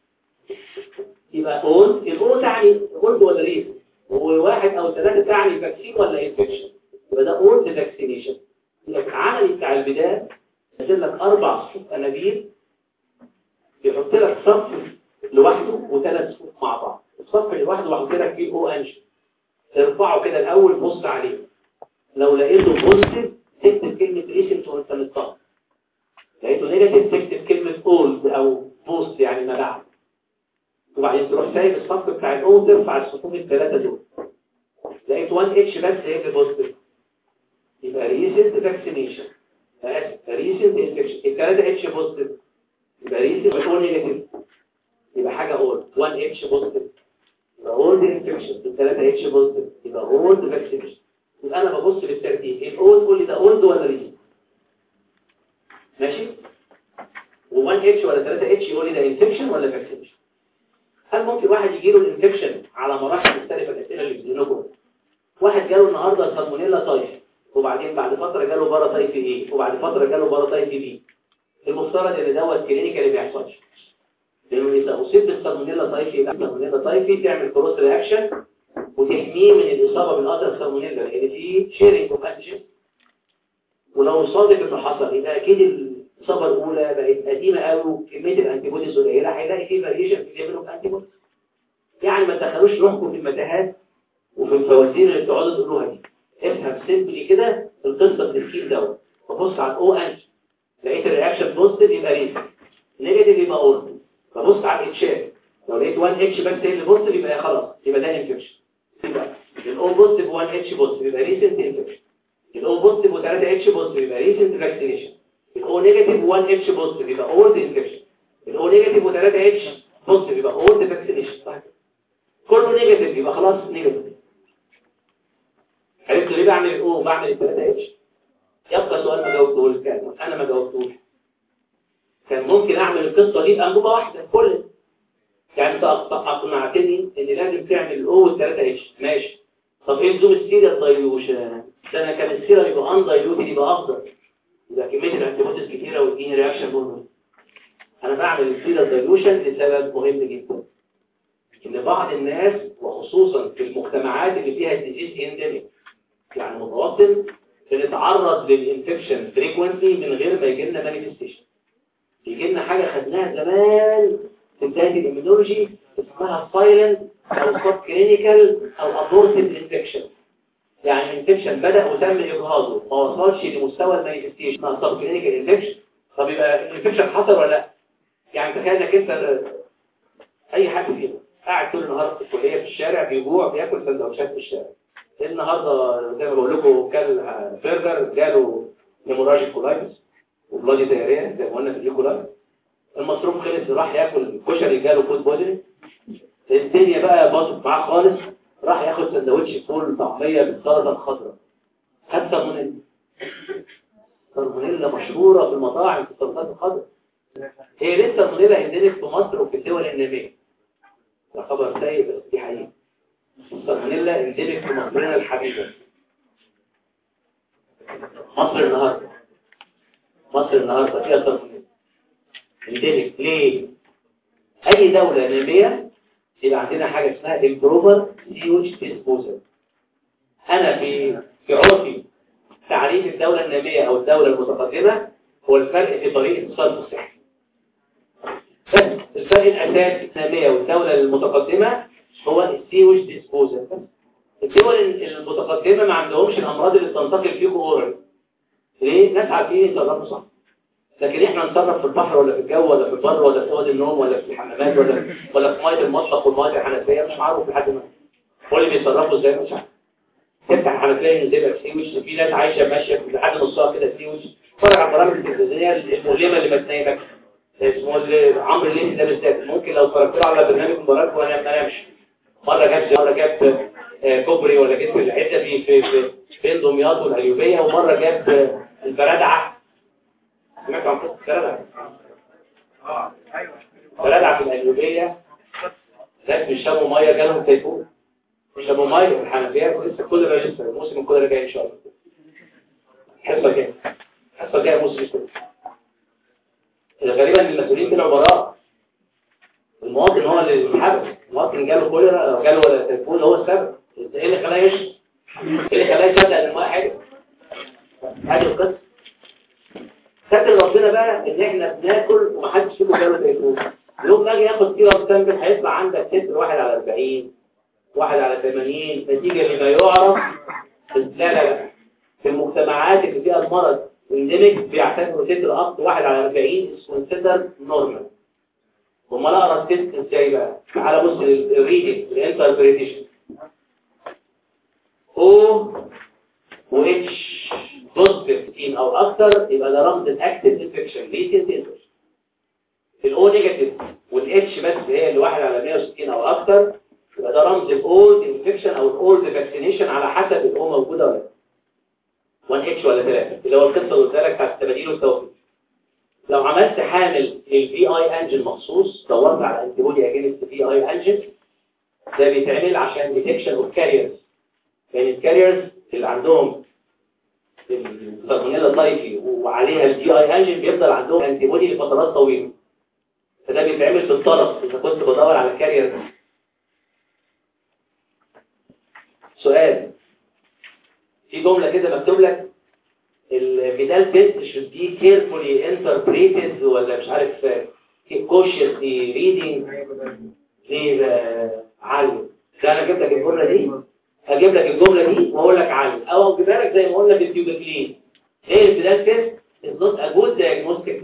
[SPEAKER 1] يبقى اون الاو تعني اولد ولا ريس وواحد او ثلاثه تعني فاكسين ولا انفكشن يبقى ده اولد فاكسينيشن يبقى في العملي بتاع البدايه ينزل لك اربع صفوف انابيب يحط لك صف لوحده وثلاث صفوف مع بعض الصف اللي لوحده وحط لك فيه او انجن ترفعه كده الاول بص عليه لو لقيته بوزيتيف تكتب كلمه ريسنت وانت مطمن لقيته نيجاتيف تكتب كلمه اولد او بوست يعني ما بعد وبعدين تروح سايب الصف بتاع الاو ترفع الصفوف الثلاثه دول لقيت 1 اتش بس هي اللي بوزيتيف يبقى ريسنت فاكسينيشن اسف ريسنت انفكشن الثلاثه اتش بوزيتيف يبقى ريسنت او نيجاتيف يبقى حاجه اولد 1 اتش بوزيتيف يبقى اولد انفكشن الثلاثه اتش بوزيتيف يبقى اولد فاكسينيشن يبقى انا ببص بالترتيب الاولد قول لي ده اولد ولا ريسنت ماشي و1 اتش ولا 3 اتش يقول لي ده انفكشن ولا فاكسينيشن هل ممكن واحد يجي له الانفكشن على مراحل مختلفه الاسئله اللي بتجيلكم واحد جاله النهارده سالمونيلا طايف وبعدين بعد فتره جاله بارا طايف ايه وبعد فتره جاله بارا طايف بي المفترض ان دوت كلينيكال ما بيحصلش لانه اذا اصيب بالسالمونيلا طايفي يبقى السالمونيلا طايفي تعمل كروس رياكشن وتحميه من الاصابه بالاذر سالمونيلا لان في شيرنج اوف انتيجين ولو صادف انه حصل يبقى اكيد الاصابه الاولى بقت قديمه قوي وكميه الانتي بوديز قليله هيلاقي في فاريشن في ليفل اوف انتي بوديز يعني ما تدخلوش روحكم في المتاهات وفي الفوازير اللي بتقعدوا تقولوها دي افهم سيمبلي كده القصه بالسكيل دوت وبص على الاو انج لقيت الرياكشن بوزيتيف يبقى ريسك نيجاتيف يبقى اورد فبص على الاتشات لو لقيت 1 اتش بس هي اللي بوزيتيف يبقى خلاص يبقى ده انفكشن يبقى الاو بوزيتيف 1 اتش بوزيتيف يبقى ريسنت انفكشن الاو بوزيتيف و3 اتش بوزيتيف يبقى ريسنت فاكسينيشن الاو نيجاتيف 1 اتش بوزيتيف يبقى اورد انفكشن الاو نيجاتيف و3 اتش بوزيتيف يبقى اورد فاكسينيشن صح كله نيجاتيف يبقى خلاص نيجاتيف عرفت ليه بعمل الاو وبعمل الثلاثه اتش يبقى سؤال ما جاوبتهوش كان انا ما جاوبتهوش كان ممكن اعمل القصه دي بانبوبه واحده كل يعني انت اقنعتني ان لازم تعمل الاو والثلاثه اتش ماشي طب ايه لزوم السيريال دايلوشن ده انا كان السيريال يبقى ان دايلوتد يبقى افضل يبقى كميه الانتيبوديز كتيره ويديني رياكشن بونus انا بعمل السيريال دايلوشن لسبب مهم جدا ان بعض الناس وخصوصا في المجتمعات اللي فيها الديزيز انديميك يعني متوسط بنتعرض للانفكشن فريكوينسي من غير ما يجي لنا مانيفستيشن يجي لنا حاجه خدناها زمان في بدايه الاميونولوجي اسمها سايلنت او سب كلينيكال او ابورتيف انفكشن يعني الانفكشن بدا وتم اجهاضه ما وصلش لمستوى المانيفستيشن اسمها سب كلينيكال انفكشن طب يبقى الانفكشن حصل ولا لا يعني تخيل انك انت اي حد فينا قاعد طول النهار في الكليه في الشارع بيجوع بياكل سندوتشات في الشارع النهارده زي ما بقول لكم كل برجر جاله هيموراجيك كولايتس وبلادي دايريا زي ما قلنا في الايكولاي المصروف خلص راح ياكل كشري جاله فود بويزنج الدنيا بقى باظت معاه خالص راح ياخد سندوتش فول طعميه بالسلطه الخضراء خد سالمونيلا سالمونيلا مشهوره في المطاعم في السلطات الخضراء هي لسه سالمونيلا اندمج في مصر وفي الدول الناميه ده خبر سيء بس دي حقيقه السالمونيلا اندمج في مصرنا الحبيبه مصر النهارده مصر النهارده فيها سالمونيلا اندمج ليه اي دوله ناميه يبقى عندنا حاجه اسمها امبروفر سيوج ديسبوزل انا في في عرفي تعريف الدولة النامية او الدولة المتقدمة هو الفرق في طريقة الصرف الصحي بس الفرق الاساسي النامية والدولة المتقدمة هو السيوج ديسبوزل الدول المتقدمة ما عندهمش الامراض اللي بتنتقل فيه اورال ليه؟ ناس عارفين يتصرفوا صح لكن احنا نتصرف في البحر ولا في الجو ولا في البر ولا في اوض النوم ولا في الحمامات ولا ولا في ميه المطبخ والميه الحنفيه مش معروف لحد ما هو اللي بيتصرفوا ازاي مش عارف تفتح الحنفيه ينزل لك سيوج في ناس عايشه ماشيه لحد نصها كده سيوج اتفرج على البرامج التلفزيونيه المؤلمه اللي بتنيمك اسمه عمرو الليثي ده بالذات ممكن لو اتفرجت له على برنامج مباراه وانا ما انامش مره جاب مره جاب كوبري ولا جسم العده في في في بين دمياط والقليوبيه ومره جاب البرادعه سمعتوا عن قصه البرادعه؟
[SPEAKER 2] اه ايوه
[SPEAKER 1] البرادعه في القليوبيه ناس مش شربوا ميه جالهم تيفون شربوا ميه في الحنفيات ولسه كل ده لسه الموسم الكل ده جاي ان شاء الله الحصه جايه الحصه جايه الموسم الكل الغريبه ان المسؤولين طلعوا براء المواطن هو اللي اتحبس المواطن جاله كوليرا او جاله ولا تيفون هو السبب ايه اللي خلاه يشرب ايه اللي خلاه يصدق ان الميه حلوه هذه القصه فاكر ربنا بقى ان احنا بناكل ومحدش فيكم جاله تيفون يوم ما اجي ياخد كيلو سامبل هيطلع عندك تتر واحد على 40 واحد على 80 نتيجه لما يعرف لا لا لا في المجتمعات اللي فيها المرض اندمج بيعتبروا تتر اب واحد على 40 اسمه تتر نورمال وما اقرا التست ازاي بقى تعالى بص للريدنج الانتربريتيشن او و اتش بوزيتيف او اكتر يبقى ده رمز الاكتيف انفكشن ريسنت انفكشن الاو نيجاتيف والاتش بس هي اللي واحد على 160 او اكتر يبقى ده رمز الاولد انفكشن او الاولد فاكسينيشن على حسب الاو موجوده ولا لا 1 اتش ولا 3 اللي هو القصه اللي قلت لك بتاعت التباديل والتوفيق لو عملت حامل للفي اي انجن مخصوص دورت على انتي بودي اجينست في اي انجن ده بيتعمل عشان ديتكشن اوف كاريرز يعني الكاريرز اللي عندهم السالمونيلا طيفي وعليها الجي اي انجن بيفضل عندهم انتي بودي لفترات طويله فده بيتعمل في الطرف اذا كنت بدور على الكارير سؤال في جمله كده مكتوب لك الميدال تيست should be carefully interpreted ولا مش عارف cautiously reading ليه بقى عالم ده انا جبت لك الجمله دي هجيب لك الجمله دي واقول لك عالم او اجيبها لك زي ما قلنا في التيوبكلين ايه الميدال تيست is not a good diagnostic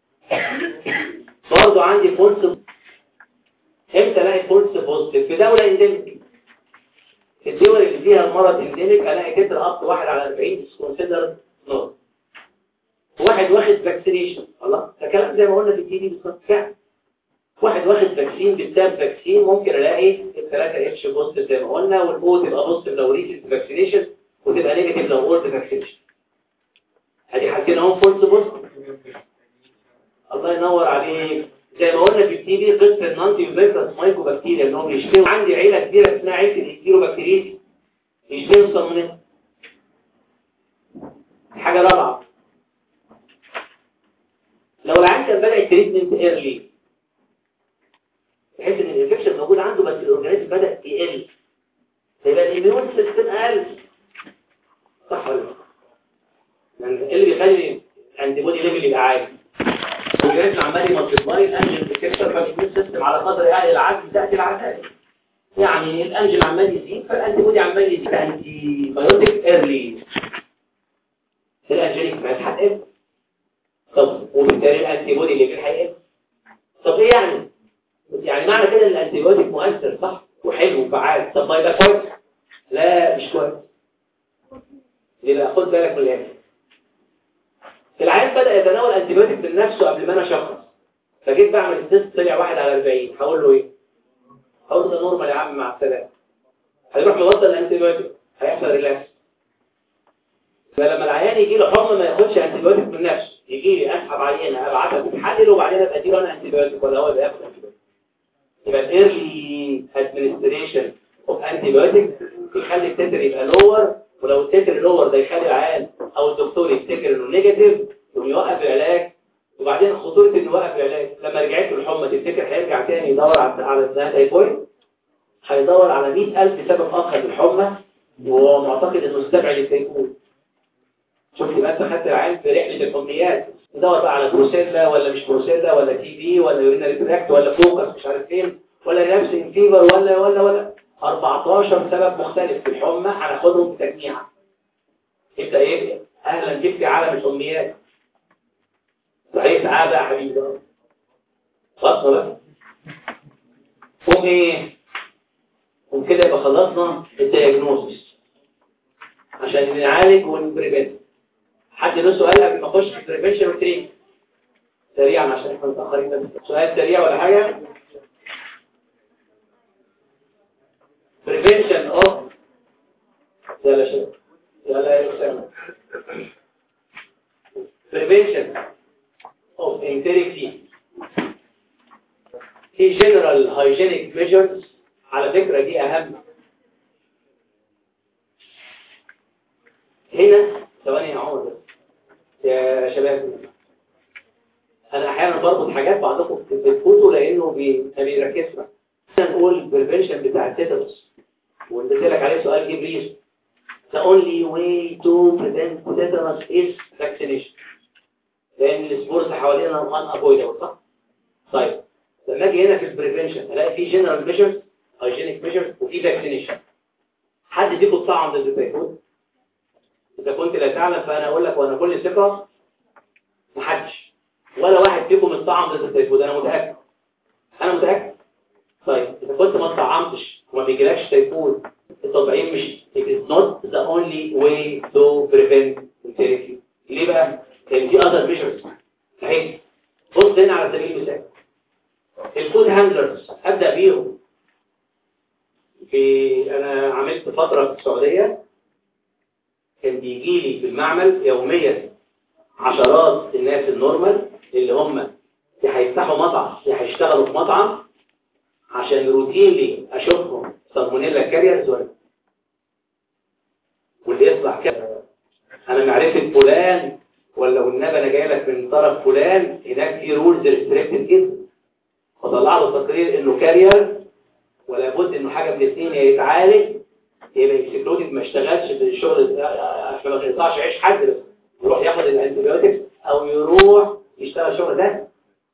[SPEAKER 1] برضه عندي فولس امتى الاقي فولس بوزيتيف في دوله انديميك في الدول اللي فيها المرض انديميك الاقي تتر اب واحد على 40 كونسيدر نور واحد واخد فاكسينيشن الله ده كلام زي ما قلنا في التي دي بالظبط فعلا واحد واخد فاكسين بالتاب فاكسين ممكن الاقي الثلاثه اتش بوزيتيف زي ما قلنا والاو تبقى بوزيتيف لو ريسنت فاكسينيشن وتبقى نيجاتيف لو اولد فاكسينيشن ادي حاجتين اهو فولس بوزيتيف الله ينور عليك زي ما قلنا في التي بي قصه النانتي فيروس مايكرو بكتيريا انهم يشتروا عندي عيله كبيره اسمها عيله الهيستيروبكتيريس يشتروا الصالمونيلا حاجه رابعه لو العيان كان بدا التريتمنت ايرلي بحيث ان الانفكشن موجود عنده بس الاورجانيزم بدا يقل فيبقى الاميون سيستم اقل صح ولا لا؟ يعني ايه اللي بيخلي الانتي بودي ليفل يبقى عالي الجهاز عمال يمالتيبلاي الانجن بتكسر فالإيميون سيستم على قدر اعلى العجز تاتي العساكر يعني الانجن عمال يزيد فالانتي بودي عمال يزيد انتي بايوتيك ايرلي الانجينيك مات هتقل طب وبالتالي الانتي بودي اللي فيه هيقل طب ايه يعني يعني معنى كده ان الانتي بودي مؤثر صح وحلو وفعال طب ما يبقى كويس لا مش كويس يبقى خد بالك من الاخر العيان بدأ يتناول انتيبيوتيك من نفسه قبل ما انا اشخص فجيت بعمل التست طلع واحد على 40 هقول له ايه هقول له ده نورمال يا عم مع السلامه هيروح مبطل الانتيبيوتيك هيحصل ريلاكس فلما العيان يجي له حمى ما ياخدش انتيبيوتيك من نفسه يجي لي اسحب عينه ابعتها تتحلل وبعدين ابقى اديله انا انتيبيوتيك ولا هو يبقى ياخد انتيبيوتيك يبقى الايرلي ادمنستريشن اوف انتيبيوتيك يخلي التتر يبقى لور ولو التتر لور ده يخلي العيان او الدكتور يفتكر انه نيجاتيف يقوم يوقف العلاج وبعدين خطوره انه يوقف العلاج لما رجعت له الحمى تفتكر هيرجع تاني يدور على على التايفويد هيدور على 100000 سبب اخر للحمى وهو معتقد انه استبعد التيفود شفت بقى انت خدت العين في رحله الامنيات تدور بقى على بروسيلا ولا مش بروسيلا ولا تي بي ولا يورينري تراكت ولا فوكس مش عارف فين ولا نفس فيبر ولا ولا ولا 14 سبب مختلف في الحمى هناخدهم في تجميعا ابدا ايه اهلا بك في عالم الامنيات صحيح تعالى يا حبيبي خلاص بقى قوم ايه قوم كده يبقى خلصنا الدياجنوستس عشان نعالج ونبريفنت حد له سؤال قبل ما اخش في البريفنشن والتريت سريعا عشان احنا متاخرين بس سؤال سريع ولا حاجه prevention of يلا شباب يلا يا اسامه prevention of enteric fever في general hygienic measures على فكرة دي أهم هنا ثواني يا عمر بس يا شباب أنا أحيانا بربط حاجات بعضكم بتفوتوا لأنه بي... ما بيركزش نقول prevention بتاع التيتانوس وانت لك عليه سؤال جبريل the only way to prevent tetanus is vaccination لأن السبورز حوالينا unavoidable صح؟ طيب لما اجي هنا في البريفنشن الاقي في جنرال ميجرز هايجينيك ميجرز وفي فاكسينيشن حد فيكم طعم ضد التيفود اذا كنت لا تعلم فانا اقول لك وانا كل ثقه محدش ولا واحد فيكم الطعم ضد التيفود انا متاكد انا متاكد طيب اذا كنت ما طعمتش وما بيجيلكش تيفود التطعيم مش it is not the only way to prevent infection ليه بقى؟ لان في other measures صحيح بص هنا على سبيل المثال الفود هاندلرز ابدا بيهم في انا عملت فتره في السعوديه كان بيجي لي في المعمل يوميا عشرات الناس النورمال اللي هم يا هيفتحوا مطعم يا هيشتغلوا في مطعم عشان روتينلي اشوفهم سالمونيلا كاريرز ولا واللي يطلع كده انا معرفه فلان ولا والنبي انا جاي لك من طرف فلان هناك في رولز ريستريكتد جدا فطلع له تقرير انه كارير ولا بد انه حاجه من الاثنين يا يتعالج يبقى اكسكلودد ما اشتغلش في الشغل عشان ما يقطعش عيش حد بس يروح ياخد الانتيبيوتكس او يروح يشتغل شغل ده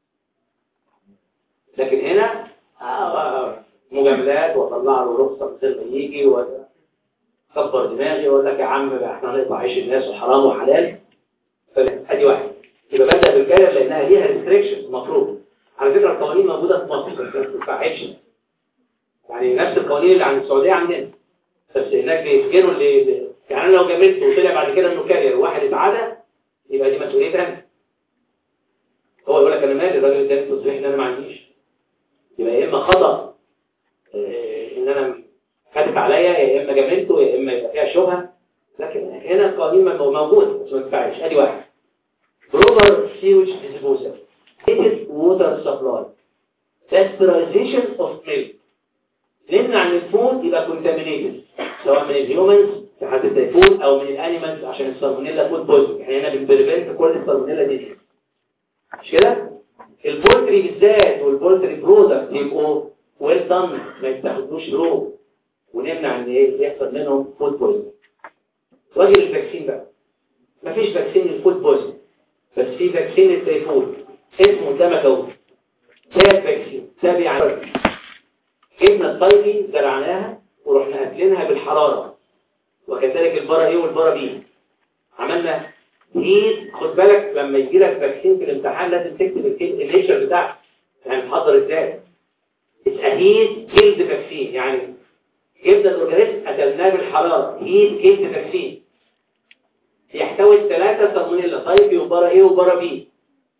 [SPEAKER 1] لكن هنا مجاملات واطلع له رخصه من غير ما يجي وكبر دماغي واقول لك يا عم بقى احنا هنقطع عيش الناس وحرام وحلال فادي واحد يبقى ببدا بالكارير لانها ليها ريستريكشن المفروض على فكرة القوانين موجودة في مصر بس ما بتنفعش يعني نفس القوانين اللي عن السعودية عندنا بس هناك بيسجنوا اللي يعني انا لو جابلت وطلع بعد كده انه كارير وواحد اتعدى يبقى دي مسؤولية انا هو يقول لك انا مالي الراجل اداني تصريح ان انا ما عنديش يبقى يا اما خطأ اه ان انا خدت عليا يا اما جاملته يا اما يبقى فيها شبهه لكن هنا القوانين موجودة بس ما تنفعش ادي واحد بروبر سيوج ديسبوزل treated water supply pasteurization of milk نمنع عن الفود يبقى contaminated سواء من الهيومنز في حالة التيفود او من الانيمالز عشان السالمونيلا فود بوزن احنا هنا بنبريفنت كل السالمونيلا دي مش كده البولتري بالذات والبولتري برودكت يبقوا ويل دان ما يستخدموش رو ونمنع ان ايه يحصل منهم فود بوزن واجي الفاكسين بقى مفيش فاكسين للفود بوزن بس في فاكسين للتيفود اسمه تمكوي تاب فاكسين تابع جبنا الطيبي زرعناها ورحنا قاتلينها بالحرارة وكذلك البرا ايه والبرا بي عملنا هيت خد بالك لما يجي لك فاكسين في الامتحان لازم تكتب النيشر بتاعك يعني تحضر ازاي هيت جلد فاكسين يعني جبنا الاورجانيزم قتلناه بالحرارة هيت جلد فاكسين يحتوي الثلاثة سالمونيلا طيبي وبرا ايه وبرا بي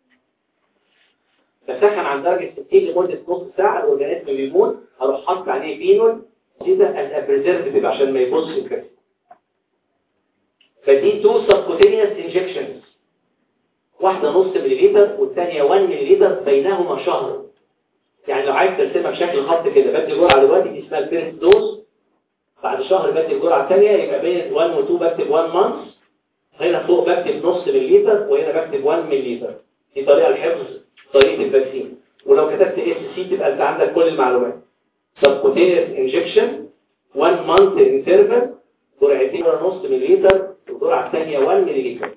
[SPEAKER 1] بسخن عن درجة 60 لمدة نص ساعة الأورجانيزم بيموت هروح حاطط عليه فينول كده از بريزرفتيف عشان ما يبص كده فدي تو سبكوتينيوس انجكشنز واحدة نص مليلتر والثانية 1 مليلتر بينهما شهر يعني لو عايز ترسمها بشكل خط كده بدي جرعة دلوقتي دي اسمها الفيرست دوز بعد شهر بدي الجرعة الثانية يبقى بين 1 و 2 بكتب 1 مانث هنا فوق بكتب نص مليلتر وهنا بكتب 1 مليلتر دي طريقة الحفظ طريقة الفاكسين ولو كتبت اس سي تبقى انت عندك كل المعلومات subcutaneous injection 1 month interval جرعتين ونص مليلتر والجرعه الثانيه 1 مليلتر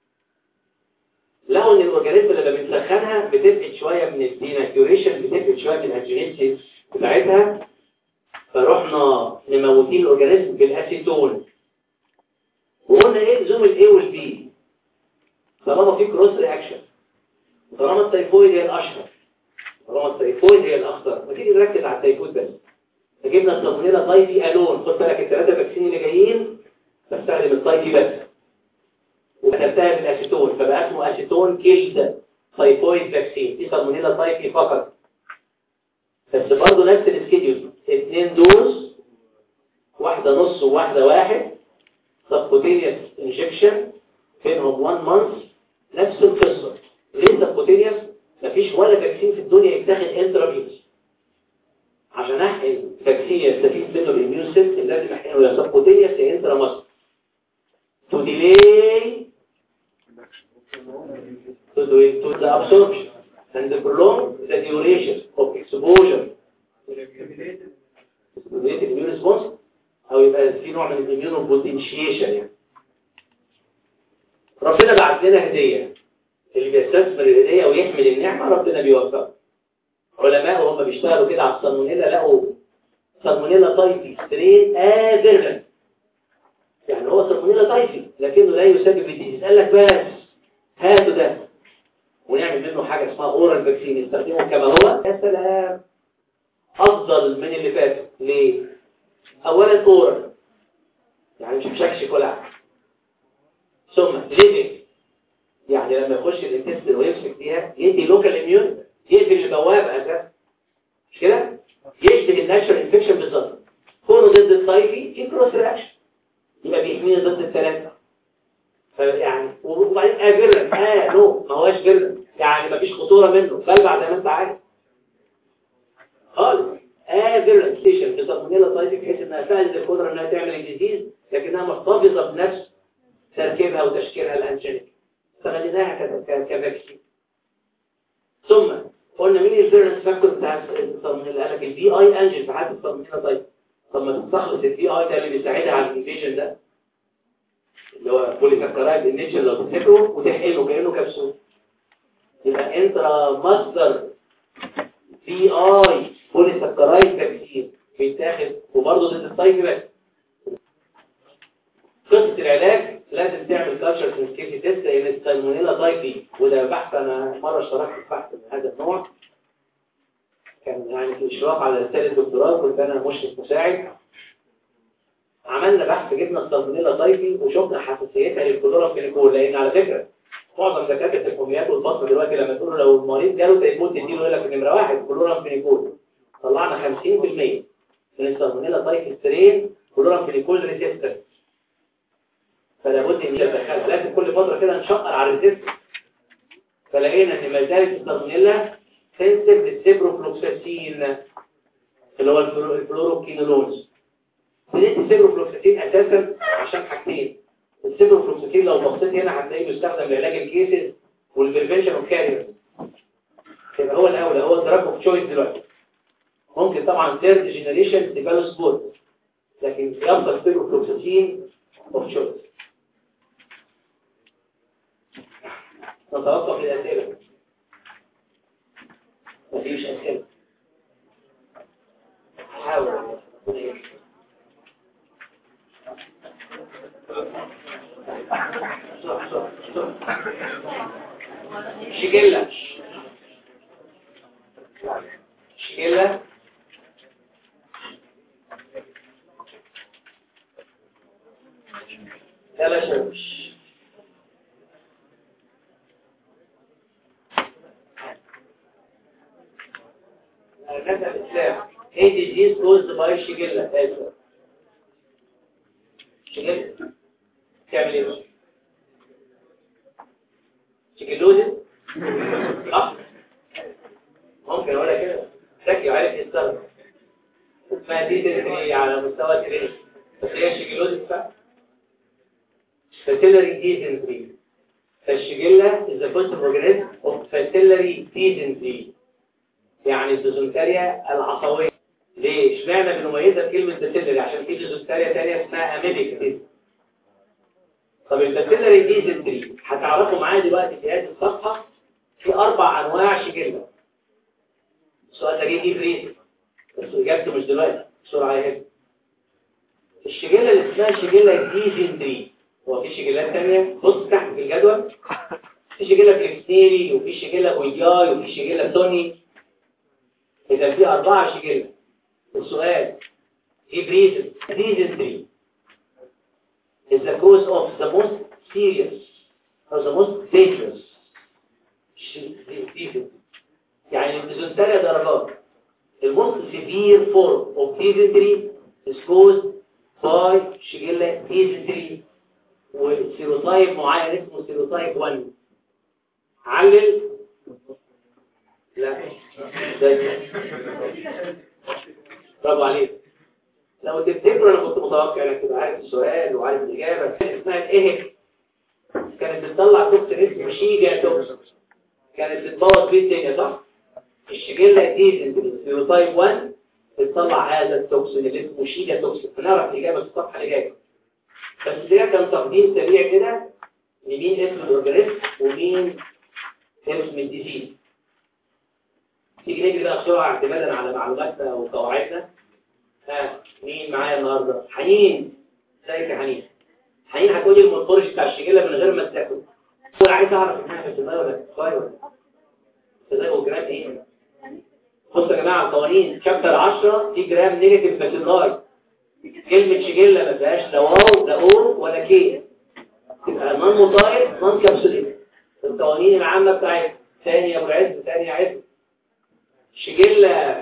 [SPEAKER 1] لقوا ان الاورجانيزم لما بنسخنها بتفقد شويه من الديناتوريشن بتفقد شويه من الهيدروجينيسيس بتاعتها فرحنا نموتين الاورجانيزم بالاسيتون وقلنا ايه لزوم الاي والبي طالما في كروس رياكشن طالما التيفويد هي الاشهر طالما التيفويد هي الاخطر ما تيجي نركز على التيفويد بس فجبنا الصابونيلا تايفي الون خد بالك الثلاثه فاكسين اللي جايين بستخدم التايفي بس وكتبتها بالاسيتون فبقى اسمه اسيتون كيلد تايفويد فاكسين دي صابونيلا تايفي فقط بس برضه نفس السكيدول اثنين دوز واحده نص وواحده واحد سبكوتينيوس انجكشن بينهم 1 مانث نفس القصه ليه سبكوتينيوس مفيش ولا فاكسين في الدنيا يتاخد انترافيوس عشان احقن فاكسين يستفيد منه الاميون سيستم لازم احقنه يا سبكوتينيوس يا انترا ماسك to delay to do it to the absorption and prolong the duration of exposure stimulate immune response او يبقى في نوع من الاميون بوتنشيشن يعني ربنا بعت لنا هديه اللي بيستثمر الهديه ويحمل النعمه ربنا بيوفقه علماء وهم بيشتغلوا كده على السالمونيلا لقوا سالمونيلا تايفي سترين افيرمنت يعني هو سالمونيلا تايفي لكنه لا يسبب الديزيز قال لك بس هاتوا ده ونعمل منه حاجه اسمها اورال فاكسين نستخدمه كما هو يا سلام افضل من اللي فاتوا ليه اولا اورال يعني مش مشكش كلها ثم ليفنج يعني لما يخش الانتستين ويمسك فيها يدي لوكال اميون يقفل البوابه اساسا مش كده يشبه الناتشرال انفكشن بالظبط كونه ضد الطيفي في كروس رياكشن يبقى بيحميني ضد الثلاثه فيعني وبعدين اه فيرلن اه نو ما هواش فيرلن يعني ما فيش خطوره منه بل بعد ما انت عارف خالص اه فيرلن ستيشن في سالمونيلا طيفي بحيث انها فاقدت القدره انها تعمل الديزيز لكنها محتفظه بنفس تركيبها وتشكيلها الانجينيك استغليناها كفاكسين ثم قلنا مين الفيرنس فاكتور بتاع الصالمونيلا قال لك البي اي انجن في حاله الصالمونيلا طيب طب ما تستخلص البي اي ده اللي بيساعدها على الانفيجن ده اللي هو بوليساكرايد النيتشر لو تفتكره وتحقنه كانه كبسول يبقى انترا ماستر بي اي بوليساكرايد فاكسين بيتاخد وبرضه ضد الطيف بس قصه العلاج لازم تعمل كالتشر سنسيتيفيتي تيست لان السالمونيلا طيفي وده بحث انا مره اشتركت في بحث من هذا النوع كان يعني في اشراف على رساله الدكتوراه كنت انا مشرف مساعد عملنا بحث جبنا السالمونيلا طيفي وشفنا حساسيتها للكلورامفينيكول لان على فكره معظم دكاتره الحميات والبطن دلوقتي لما تقول له لو المريض جاله تيفود تديله يقول لك نمره واحد كلورامفينيكول طلعنا 50% من السالمونيلا طيفي سترين كلورامفينيكول ريسيستنت فلا بد ان ندخلها لازم كل فتره كده نشقر على الريزيستنس فلقينا ان ما زالت السالمونيلا سنسيف للسيبروفلوكساسين اللي هو الفلوروكينولونز بديت السيبروفلوكساسين اساسا عشان حاجتين السيبروفلوكساسين لو بصيت هنا هتلاقيه بيستخدم لعلاج الكيسز والبريفنشن اوف كاريرز يبقى هو الاولى هو الدراج اوف تشويس دلوقتي ممكن طبعا ثيرد جينيريشن تبقى سبورت لكن يفضل السيبروفلوكساسين اوف تشويس نتوقف للأسئلة مفيش أسئلة حاول شجلة شجلة لا لا شوش كتب الإسلام ايه disease caused by شجلة اسف شجلة تعمل ايه بقى؟ شجلوزة صح ممكن اقولها كده ذكي وعارف يتصرف اسمها دي تدري على مستوى تريني بس هي شجلوزة صح فاتيلري ديزنتري فالشجلة is the first organism of fatillary dysentery يعني الديزنتريا العصوية ليش؟ اشمعنى بنميزها بكلمه باسيلري عشان في ديزنتريا ثانيه اسمها اميبيك طب الباسيلري ديزنتري هتعرفوا معايا دلوقتي في هذه الصفحه في اربع انواع شجله السؤال ده جه دي فريز بس اجابته مش دلوقتي بسرعه يا الشجله اللي اسمها شجله ديزنتري هو في شجلات ثانيه بص تحت في الجدول في شجله فليكسيري وفي شجله بويجاي وفي شجله توني اذا في اربعه شجله السؤال في بريزن dysentery is the cause of the most serious or the most dangerous dysentery يعني الديزنتريا درجات the most severe form of dysentery is caused by شجلة dysentery وسيروتايب معين اسمه سيروتايب 1 علل لا ده برافو عليك لو تفتكروا انا كنت متوقع انك تبقى عارف السؤال وعارف الاجابه اسمها الايه كانت بتطلع توكسين اسمه شيجا توكسين كانت بتبوظ بيه الدنيا صح الشجله دي السيروتايب 1 بتطلع هذا التوكسين اللي اسمه شيجا توكسين هنعرف الاجابه في الصفحه اللي جايه بس ده كان تقديم سريع كده لمين اسم الاورجانيزم ومين اسم الديزيز تيجي نجري بقى بسرعه اعتمادا على معلوماتنا وقواعدنا ها مين معايا النهارده حنين ازيك يا حنين حنين هتقول لي المورفولوجي بتاع الشجله من غير ما تاكل انا عايز اعرف انها في الصدايه ولا في الصدايه ولا الصدايه والجرام ايه بصوا يا جماعه القوانين شابتر 10 في جرام نيجاتيف باتيلاي كلمه شجله ما فيهاش لا واو لا او ولا كي تبقى نون موتايل نون كابسولين القوانين العامه بتاعت ثاني يا ابو عز ثاني يا عز شجلة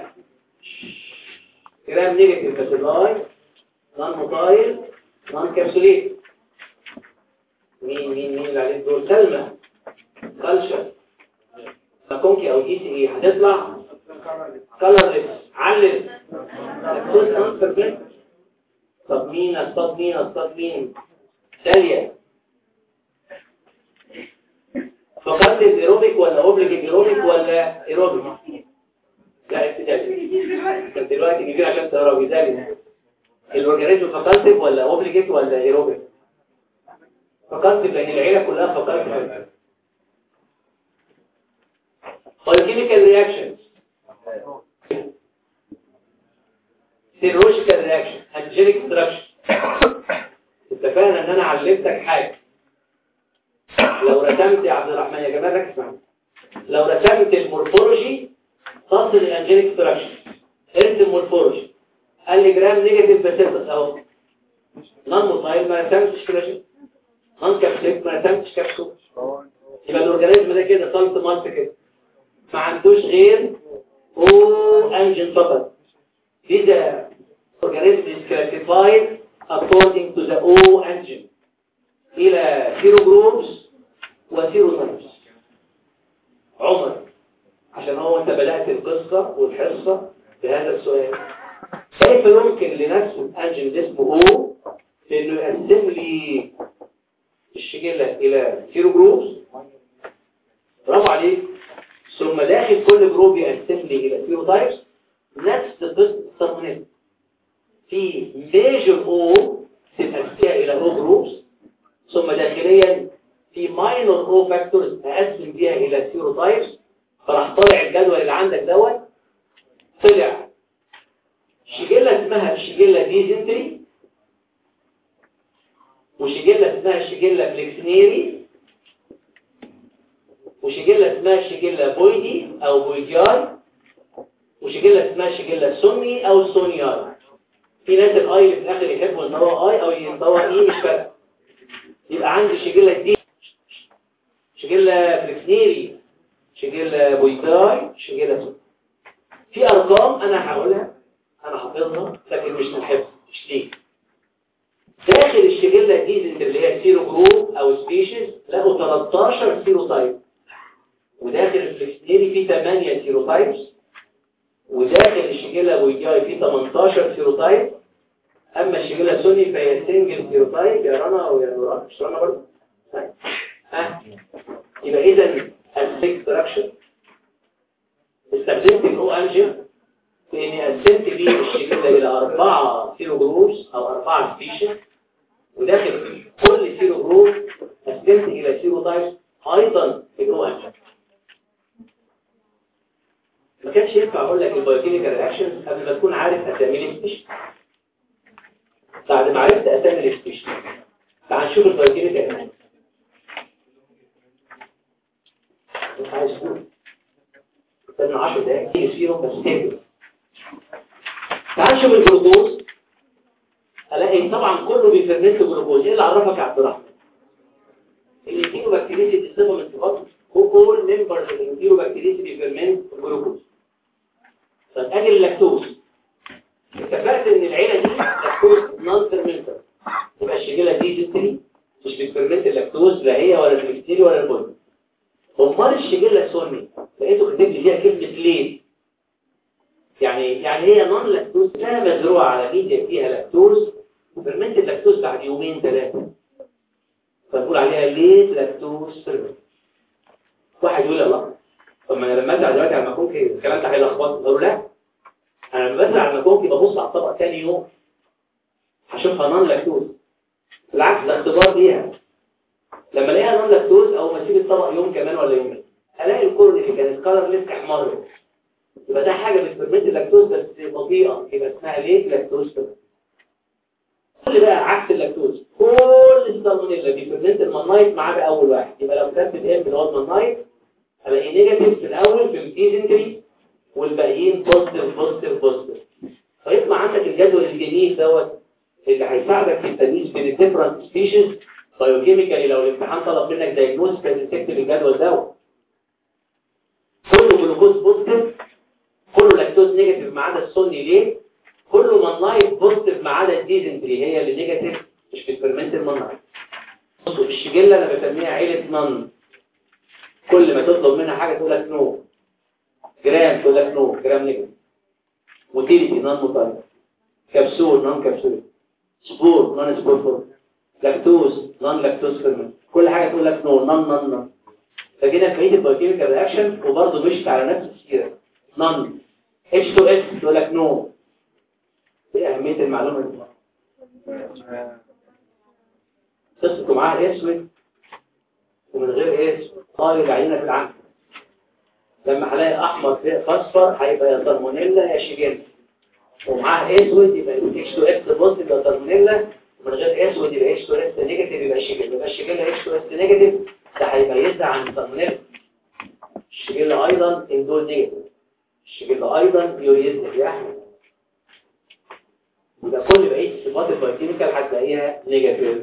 [SPEAKER 1] جرام نيجاتيف باسيلاي نون موتايل نون كابسوليت مين مين مين اللي عليه دول سلمى كالشر ماكونكي او جي سي اي هتطلع كلرلس علل لاكتوز ترانسفير طب مين اصطاد مين اصطاد مين داليا فقدت الايروبيك ولا اوبليك ايروبيك ولا ايروبيك لا ابتدائي كان دلوقتي كبير عشان تقرا بيدالي الاورجانيزم فاكولتيف ولا اوبليجيت ولا ايروبيك فاكولتيف لان العيله كلها فاكولتيف بايوكيميكال رياكشنز سيروجيكال رياكشن انجينيك ستراكشر اتفقنا ان انا علمتك حاجه لو رسمت يا عبد الرحمن يا جمال ركز معايا لو رسمت المورفولوجي تصل الانجينيك ستراكشر ارسم مورفولوجي قال لي جرام نيجاتيف باسيلس اهو نون موتايل ما رسمتش كده نون كابسيك ما رسمتش كبسول يبقى الاورجانيزم ده كده صلت مالت كده ما عندوش غير او انجين فقط إذا organism is classified according to the O engine إلى zero groups و zero types عمر عشان هو انت بدأت القصة والحصة بهذا السؤال كيف يمكن لنفس الانجن اسمه O انه يقسم لي الشجلة الى zero groups برافو عليك ثم داخل كل جروب يقسم لي الى zero types نفس قصة التصنيف في major O تتقسم الى O groups ثم داخليا في minor O factors اقسم بيها الى zero types فراح طالع الجدول اللي عندك دوت طلع شجلة اسمها شجلة ديزنتري وشجلة اسمها شجلة فليكسنيري وشجلة اسمها شجلة بويدي او بويدياي وشجلة اسمها شجلة سوني او سونياي في ناس الاي اللي في الاخر يحبوا ينطوها اي او ينطوها اي مش فارقه يبقى عندي شجلة دي شجلة فليكسنيري شجلة بويداي شجلة سوني في ارقام انا هقولها انا حافظها لكن مش للحفظ مش ليه داخل الشجلة دي اللي هي سيرو جروب او سبيشيز لقوا 13 سيرو تايب وداخل الفلكسنيري في 8 سيرو تايبس وداخل الشجلة بويجاي في 18 سيرو تايب اما الشجلة سوني فهي سنجل سيرو تايب يا رنا او يا نوران مش رنا برضه ها يبقى اذا السكستراكشن استخدمت الاو انجن في اني قسمت بيه الشجره الى اربعه سيرو جروبس او اربعه سبيشيز وداخل في كل سيرو جروب قسمت الى سيرو تايبس ايضا في جوه ما كانش ينفع اقول لك البايوكيميكال رياكشنز قبل ما تكون عارف اسامي السبيشيز بعد ما عرفت اسامي السبيشيز تعال نشوف البايوكيميكال رياكشنز مش عايز اقول استنى 10 دقايق تيجي فيهم بس تهدوا تعال نشوف الجلوكوز الاقي طبعا كله بيفرمنت جلوكوز ايه اللي عرفك يا عبد الرحمن الانتيرو بكتيريسي دي صفه من صفات كل ممبرز الانتيرو بكتيريسي بيفرمنت جلوكوز طب اجي اللاكتوز اتفقت ان العيله دي لاكتوز نون فيرمنتر يبقى الشجله دي ديستري مش بتفرمنت اللاكتوز لا هي ولا البكتيريا ولا البن امال الشجله السني لقيته كاتب لي فيها كلمه ليه يعني يعني هي نون لاكتوز لا مزروعه على ميديا فيها لاكتوز وفرمنت اللاكتوز بعد يومين ثلاثه فنقول عليها ليه لاكتوز فيرمنت واحد يقول الله طب ما انا لما ازرع دلوقتي على المكونكي الكلام ده هيلخبط اقول له لا انا لما بزرع على المكونكي ببص على الطبق ثاني يوم هشوفها نون لاكتوز بالعكس ده اختبار ليها لما الاقيها نون لاكتوز او ما اسيب الطبق يوم كمان ولا يومين الاقي الكورن اللي كانت كلر لسه احمر يبقى ده حاجه بتفرمنت اللاكتوز بس بطيئه يبقى اسمها ليه لاكتوز كل بقى عكس اللاكتوز كل السالمونيلا بيفرمنت المنايت ما عدا اول واحد يبقى لو كانت ام اللي هو المنايت الاقي نيجاتيف في الاول في الديزنتري والباقيين بوزيتيف بوزيتيف بوزيتيف فيطلع عندك الجدول الجميل دوت اللي هيساعدك في التمييز بين الديفرنت سبيشيز بايوكيميكالي لو الامتحان طلب منك دايجنوز كان تكتب الجدول دوت كله جلوكوز بوزيتيف كله لاكتوز نيجاتيف ما عدا السني ليه كله مانلايت بوزيتيف ما عدا الديزنتري هي اللي نيجاتيف مش بتفرمنت المانلايت بصوا الشجله انا بسميها عيله نون كل ما تطلب منها حاجه تقول لك نو جرام تقول لك نو جرام نيجاتيف موتيليتي نون موتايل كبسول نون كبسول سبور نون سبور فور لاكتوز نون لاكتوز فيرمنت كل حاجه تقول لك نو نون نون نون فجينا في البايوكيميكال رياكشن وبرضه مشت على نفس السيره نون اتش 2 اس تقول لك نو ايه اهميه المعلومه دي قصته معاها اسود ومن غير اسم طاري العينه في العقل لما هلاقي احمر في اصفر هيبقى يا سالمونيلا يا شيجيلا ومعاه اسود يبقى اتش 2 اس بوزيتيف يبقى سالمونيلا ومن غير اسود يبقى اتش 2 اس نيجاتيف يبقى شيجيلا يبقى الشيجيلا اتش 2 اس نيجاتيف ده هيميزها عن السالمونيلا الشيجيلا ايضا اندول نيجاتيف الشيجيلا ايضا يوريزنك يا احمد يبقى كل بقيه صفات البايوكيميكال هتلاقيها نيجاتيف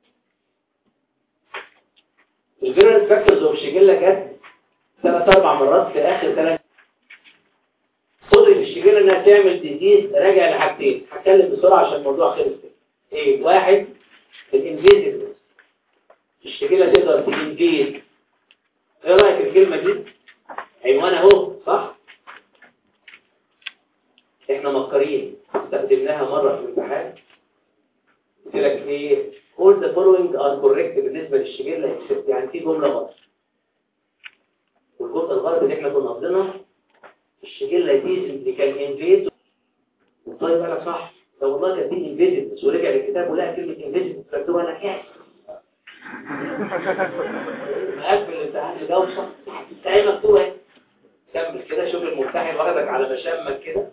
[SPEAKER 1] الفيرنس فاكتورز اوف شيجيلا جت ثلاث اربع مرات في اخر ثلاث قدرة الشيجيلا انها تعمل ديزيز راجع لحاجتين هتكلم بسرعه عشان الموضوع خلص ايه واحد الانفيزيفنس الشيجيلا تقدر تنفيز ايه رايك في الكلمه دي عنوان اهو صح احنا مفكرين استخدمناها مره في الامتحان قلت لك ايه all the following are correct بالنسبه للشيجيلا except يعني في جمله غلط والجزء الغلط اللي احنا كنا قصدنا الشجلة دي اللي كان انفيد طيب انا صح لو والله كان دي انفيد بس ورجع للكتاب ولقى كلمة انفيد فكتبها انا كاس مقفل الامتحان يجاوب صح اهي مكتوبة اهي كمل كده شوف الممتحن واخدك على مشامك كده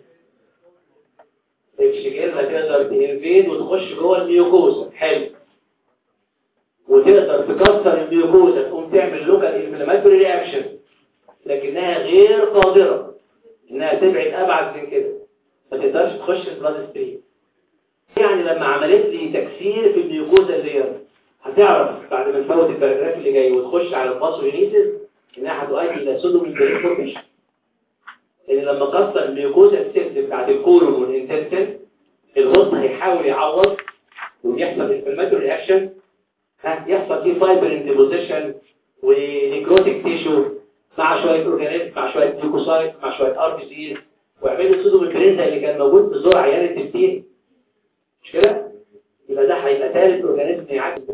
[SPEAKER 1] الشجلة تقدر تنفيد وتخش جوه الميوكوزا حلو وتقدر تكسر الميوكوزا تقوم تعمل لوكال انفلاماتوري رياكشن لكنها غير قادرة انها تبعد ابعد من كده ما تقدرش تخش البلاد ستريم يعني لما عملت لي تكسير في الميوكوزا اللير هتعرف بعد ما نفوت الباراجراف اللي جاي وتخش على الباثوجينيسيس انها هتؤدي الى سودوم فورميشن ان لما كسر الميوكوزا السيلز بتاعت الكولون والانتستين الغصن هيحاول يعوض ويحصل انفلاماتوري رياكشن ها يحصل فيه فايبر ديبوزيشن ونيكروتيك تيشو مع شوية اورجانيزم مع شوية ليوكوسايت مع شوية ار بي سي ويعملوا سودو ميكرينزا اللي كان موجود في زور عيان التبتين مش كده؟ يبقى ده هيبقى ثالث اورجانيزم يعكس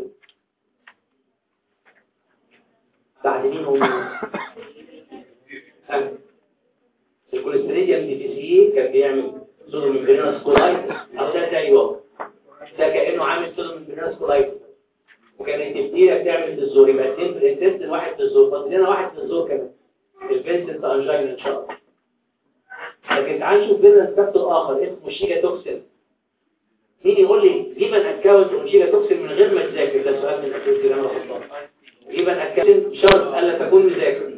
[SPEAKER 1] بعد مين هو الكوليستريديوم ديفيسيه كان بيعمل سودوميمبرينوس كولايتس او ده زيه ده كانه عامل سودوميمبرينوس كولايتس وكانت الديره بتعمل في الزور يبقى اثنين في الانتستين واحد في الزور فاضل لنا واحد في الزور كمان الفينسنت انجينا ان شاء الله لكن تعال نشوف بينا سبب اخر اسمه شيجا توكسين مين يقول لي جيب ان اكونت وشيجا توكسين من غير ما تذاكر ده سؤال من الاسئله اللي انا بحطها جيب ان اكونت شرط الا تكون مذاكر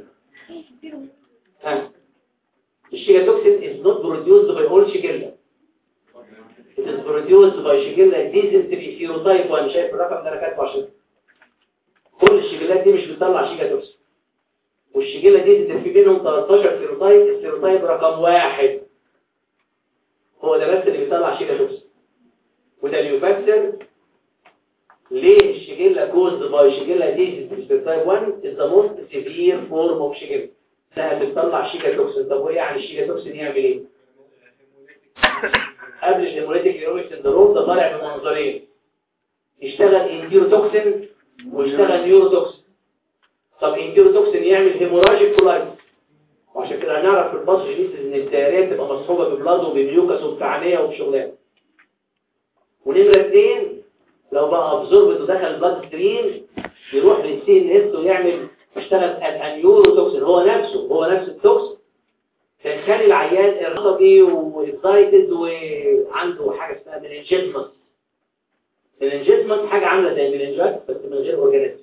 [SPEAKER 1] ها الشيجا توكسين is not produced by all شيجيلا it is produced by شيجيلا dysentery serotype 1 شايف الرقم ده انا كاتبه عشان كل الشيجيلات دي مش بتطلع شيجا توكسين والشجلة دي في بينهم 13 سيروتايب السيروتايب رقم واحد هو ده بس اللي بيطلع شيجا توكسين وده اللي يفسر ليه الشجلة كوزد باي شجلة دي سيروتايب 1 is the most severe form of شجلة انها بتطلع شيجا توكسين طب وايه يعني الشيجا توكسين يعمل ايه قبل الهيموليتيك ايروبيك سندروم ده طالع بمنظرين يشتغل انتيروتوكسين ويشتغل نيوروتوكسين طب انتيروتوكسين يعمل هيموراجيك كولايتس وعشان كده هنعرف في الباثوجينيسيس ان الدهريه بتبقى مصحوبه ببلاد وبميوكس وبتعنيه وبشغلانه ونمره اثنين لو بقى ابزوربت ودخل البلاد ستريم يروح للسي ان اس ويعمل يشتغل الانيوروتوكسين هو نفسه هو نفس التوكسين فيخلي العيان ارتبي واكسايتد وعنده حاجه اسمها مننجيزمس مننجيزمس حاجه عامله زي المننجات بس من غير اورجانيزم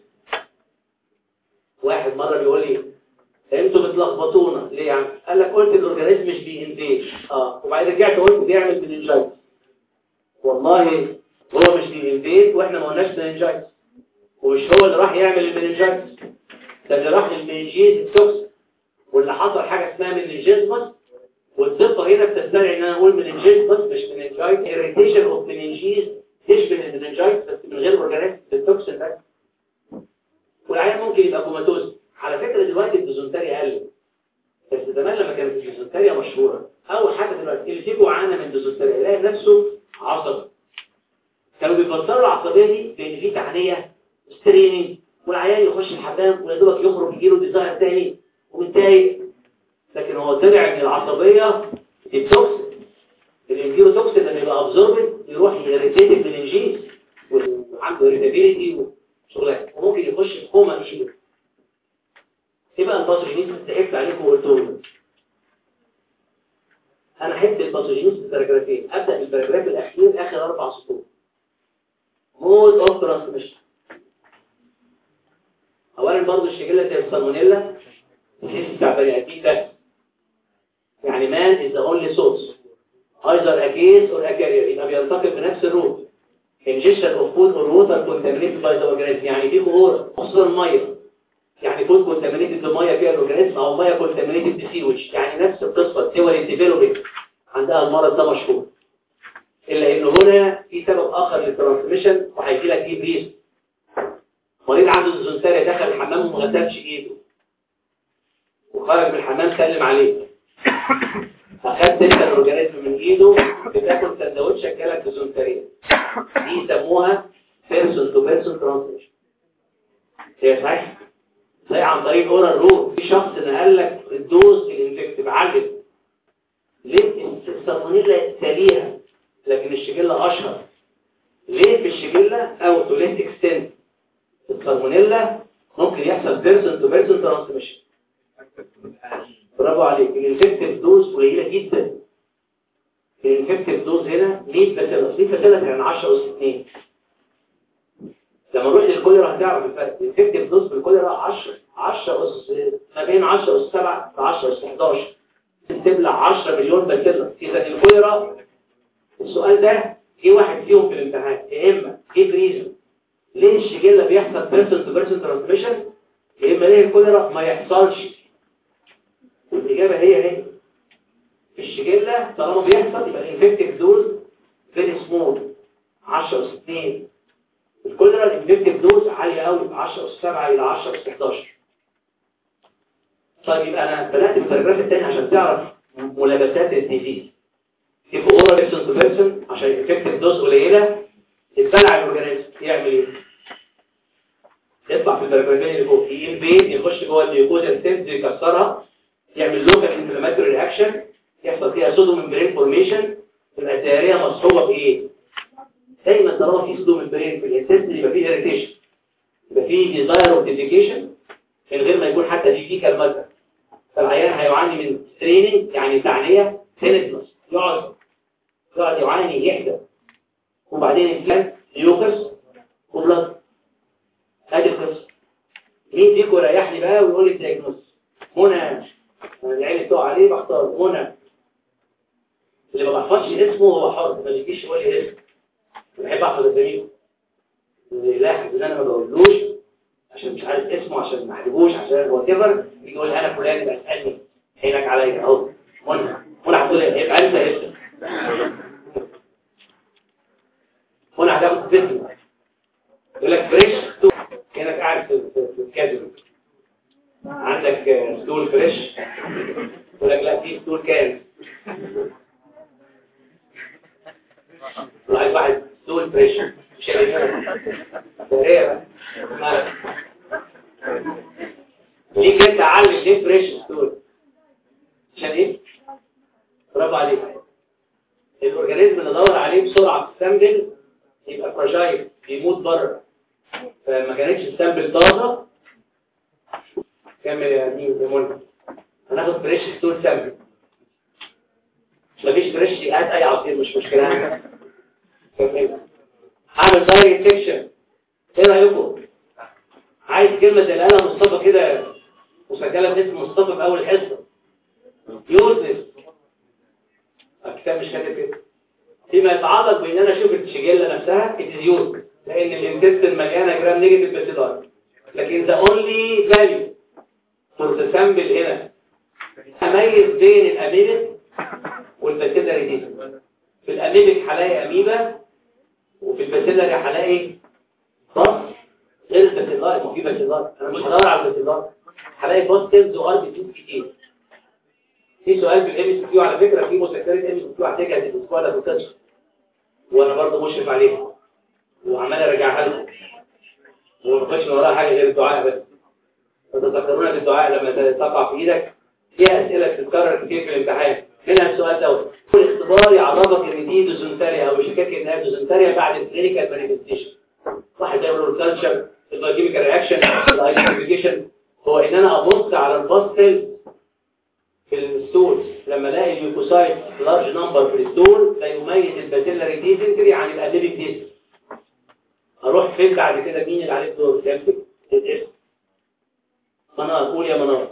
[SPEAKER 1] واحد مرة بيقول لي انتوا بتلخبطونا ليه يعني قال لك قلت الاورجانيزم مش بينفيد اه وبعد رجعت قلت بيعمل مننجايتس والله هو مش بينفيد واحنا ما قلناش مننجايتس ومش هو اللي راح يعمل المننجايتس ده اللي راح للمننجيز التوكس واللي حصل حاجه اسمها مننجيزمس والدقه هنا بتستدعي ان انا اقول مننجيزمس مش مننجايتس irritation اوف مننجيز تشبه المننجايتس بس من غير اورجانيزم التوكسين بس والعيان ممكن يبقى كوماتوز على فكرة دلوقتي الديزونتاريا قل بس زمان لما كانت الديزونتاريا مشهورة أول حاجة دلوقتي اللي فيكم عانى من ديزونتاريا يلاقي نفسه عصبي كانوا بيفسروا العصبية دي بأن في تعنية ستريننج والعيان يخش الحمام ويا دوبك يخرج يجيله ديزاير تاني ومتضايق لكن هو طلع ان العصبية دي توكسين الانجيرو توكسين لما يبقى ابزوربد يروح يريتيت المننجيز وعنده irritability شغلانه وممكن يخش في كوما ايده يبقى الباثوجينيز ضحكت عليكم وقلت لهم انا احب الباثوجينيز بالباراجرافين ابدا بالباراجراف الاخير اخر اربع سطور مود اوف ترانسميشن اولا برضه الشجله زي السالمونيلا بتاع بني ادمين بس يعني مان از ذا اونلي سورس ايذر اكيس اور اكارير يبقى بينتقل بنفس الروت ingestion of food or water contaminated by the organism يعني دي خطورة خصوصا المية يعني food contaminated بمية فيها الأورجانيزم أو مية contaminated بسيوج يعني نفس القصة الدول الديفلوبينج عندها المرض ده مشهور إلا إنه هنا في سبب آخر للترانسميشن وهيجي لك إيه بريز مريض عنده ديزونتاريا دخل الحمام وما غسلش إيده وخرج من الحمام سلم عليه أخدت انت الأورجانيزم من إيده بتاكل سندوتش أكلك ديزونتاريا دي يسموها بيرسون تو بيرسون ترانسميشن هي صحيح زي عن طريق اورال رول في شخص نقل لك الدوز الانفكتيف عجب ليه السالمونيلا تليها لكن الشجله اشهر ليه في الشجله او تو ليت اكستنت السالمونيلا ممكن يحصل بيرسون تو بيرسون ترانسميشن برافو عليك الانفكتيف دوز قليله جدا الانفكتيف دوز هنا 100 باسيلس 100 باسيلس يعني 10 اس 2 لما نروح للكوليرا هتعرف الفرق الانفكتيف دوز بالكوليرا 10 10 اس ما بين 10 اس 7 ل 10 اس 11 تبلع 10 مليون باسيلس اذا الكوليرا السؤال ده ايه واحد فيهم في الامتحان يا اما ايه ريزن ليه الشجله بيحصل بيرسون تو بيرسون ترانسميشن يا اما ليه الكوليرا ما يحصلش والاجابه هي هي في الشجلة طالما بيحصل يبقى الانفكتيف دوز فيري سمول 10 اس 2 الكوليرا الانفكتيف دوز عالية قوي 10 اس 7 الى 10 اس 11 طيب يبقى انا بدات الباراجراف الثاني عشان تعرف ملابسات الديزيز يبقى اورال بيرسون تو بيرسون عشان الانفكتيف دوز قليله يتبلع الاورجانيزم يعمل ايه؟ يطلع في الباراجرافين اللي فوق ينفيد يخش جوه الميوكوزا السيلز يكسرها يعمل لوكال انفلاماتوري رياكشن يحصل فيها سودو ممبرين فورميشن تبقى الدائريه مصحوبه بايه دايما طالما في سودو ممبرين في الانتست يبقى فيه اريتيشن يبقى فيه ديزاير اوف ديفيكيشن من غير ما يكون حتى في فيكال ماتر فالعيان هيعاني من ستريننج يعني تعنيه تنسنس يقعد يقعد يعاني يحدى وبعدين الفلان يوكس وبلد ادي القصه مين فيكم ريحني بقى ويقول لي الدياجنوز منى انا العيال بتوع عليه بختار منى اللي ما بحفظش اسمه هو حر ما يجيش يقول لي اسمه بحب احفظ اساميهم اللي يلاحظ ان انا ما بقولوش عشان مش عارف اسمه عشان ما احرجوش عشان هو كبر يجي يقول لي انا فلان يبقى اسالني حيلك عليا اهو منى منى هتقول لي يبقى انت اسم منى هتاخد اسم يقول لك فريش كانك قاعد في في- في الكازينو عندك آه، ستول فريش يقول لك لا في ستول كان عايز واحد ستول فريش مش هيبقى ايه بقى ليه كده تعلم ليه فريش ستول عشان ايه برافو عليك الاورجانيزم اللي دور عليه بسرعه في السامبل يبقى فراجايل يموت بره فما كانتش السامبل طازه كمل يا مين يا منى هناخد فريش ستول سامبل مفيش فريش هات اي عصير مش مشكله كمل هعمل دايركت سيكشن ايه رايكم عايز كلمه زي اللي قالها مصطفى كده مسجله باسم مصطفى في اول حصه يوسف الكتاب مش كاتب كده فيما يتعلق بان انا اشوف الشجله نفسها يوسف لان الانتستين مليانه جرام نيجاتيف باسيلار لكن ذا اونلي فاليو فور ذا سامبل هنا اميز بين الاميبك والباسيلاري دي في الاميبك هلاقي اميبا وفي الباسيلاري هلاقي بص غير الباسيلار ما في باسيلار انا مش هدور على الباسيلار هلاقي بوستيلز وار بي تي كتير في سؤال في الام اس كيو على فكره في مذكره ام اس كيو هتيجي هتدرسوها ولا تكتشف وانا برضه مشرف عليها وعمال ارجعها لكم وما بقاش وراها حاجه غير الدعاء بس فتذكرونا بالدعاء لما تقع في ايدك فيها اسئله بتتكرر كتير في الامتحان منها السؤال دوت كل اختبار يعرفك ان دي دوزنتاريا او شكاك انها دوزنتاريا بعد الكلينيكال مانيفستيشن واحد يعمل له الكالتشر البايوكيميكال رياكشن الايدنتيفيكيشن هو ان انا ابص على الباستل في الستول لما الاقي اليوكوسايت لارج نمبر في الستول ده يميز الباسيلاري ديزنتري عن الاديبيك ديزنتري اروح فين بعد كده مين اللي عليه الدور كابتن الاسم منار قول يا منار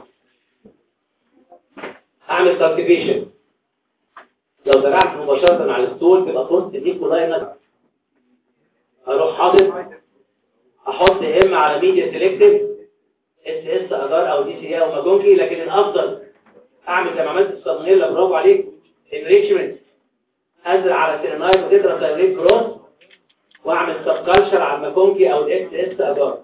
[SPEAKER 1] هعمل كالتيفيشن لو زرعت مباشرة على الستول تبقى بوست ايكولاينر اروح حاطط احط ام على ميديا سيلكتيف اس اس اجار او دي سي او ماجونكي لكن الافضل اعمل زي ما عملت في الصمنيلا برافو عليك انريتشمنت ازرع على سيرينايت وتترا سايليت كروس واعمل سب كالشر على الماكونكي او الاكس اس اجار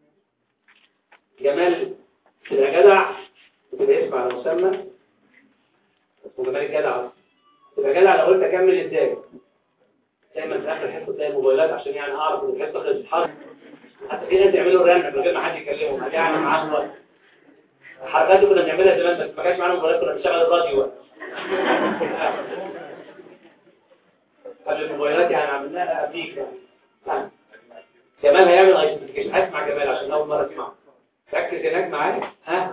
[SPEAKER 1] جمال تبقى جدع وتبقى اسم على مسمى اسمه جمال الجدع تبقى جدع لو قلت اكمل ازاي دايما في اخر حصه تلاقي موبايلات عشان يعني اعرف ان الحصه خلصت حرب حتى في ناس يعملوا الرن من غير ما حد يكلمهم يعني معاهم وقت الحركات دي كنا بنعملها زمان بس ما كانش معانا موبايلات كنا بنشغل الراديو بقى. قبل الموبايلات يعني عملناها قبليك يعني جمال هيعمل ايدنتيفيكيشن اسمع جمال عشان اول مره اسمعه ركز هناك معايا ها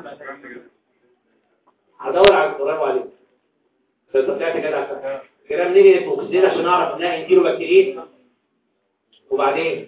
[SPEAKER 1] هدور على برافو عليك انت طلعت كده كلام نيجي فوكسين عشان اعرف انها انتيرو بكتيريا وبعدين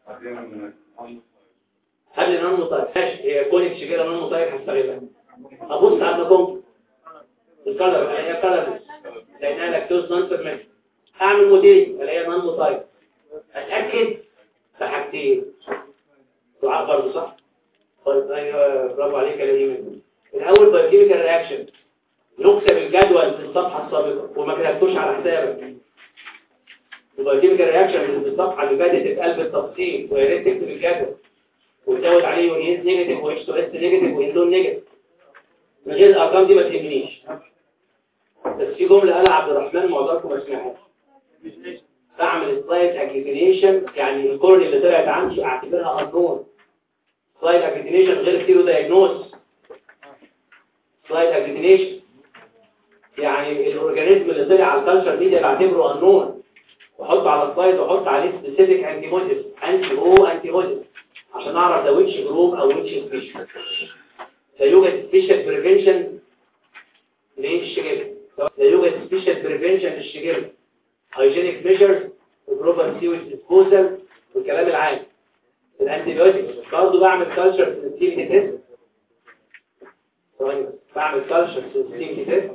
[SPEAKER 1] قبل نون مطير هي كونك شجره نون مطير هستغلها ابص على المكون الكلر اللي هي كلر لانها لاكتوز نون فيرمنت اعمل موديل اللي هي نون مطير اتاكد في حاجتين دعاء برضه صح طيب ايوه برافو عليك يا لئيم الاول بايوكيميكال رياكشن نكتب الجدول في الصفحه السابقه وما كتبتوش على حسابك البايوكيميكال رياكشن في الصفحه اللي فاتت اتقال بالتفصيل ويا ريت تكتب الجدول وتزود عليه يونيز نيجاتيف واتش تو اس نيجاتيف واندون نيجاتيف من غير الارقام دي ما تهمنيش بس في جمله قالها عبد الرحمن معظمكم ما سمعهاش بعمل سلايد اجليتينيشن يعني الكورن اللي طلعت عندي اعتبرها انون سلايد اجليتينيشن غير سيرو دايجنوز سلايد اجليتينيشن يعني الاورجانيزم اللي طلع على الكالتشر ميديا بعتبره انون واحط على السلايد واحط عليه سبيسيفيك انتي بوديز انتي او انتي بوديز عشان اعرف ده ويتش جروب او ويتش سبيشال سيوجد سبيشال بريفنشن للشجر لا يوجد سبيشال بريفنشن للشجر هايجينيك ميجرز وبروبر سيوج ديسبوزال والكلام العام الانتي بايوتكس برضه بعمل كالتشر سنسيتيفيتي تيست بعمل كالتشر سنسيتيفيتي تيست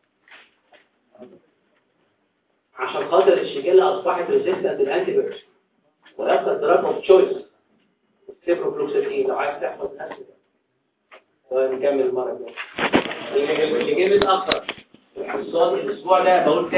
[SPEAKER 1] عشان خاطر الشجله اصبحت ريزيستنت للانتي بايوتكس ويبقى الدراج اوف تشويس سيبروفلوكسيتين لو عايز تحفظ نفسك طيب نكمل المره الجايه اللي جه متاخر الحصاد الاسبوع ده بقول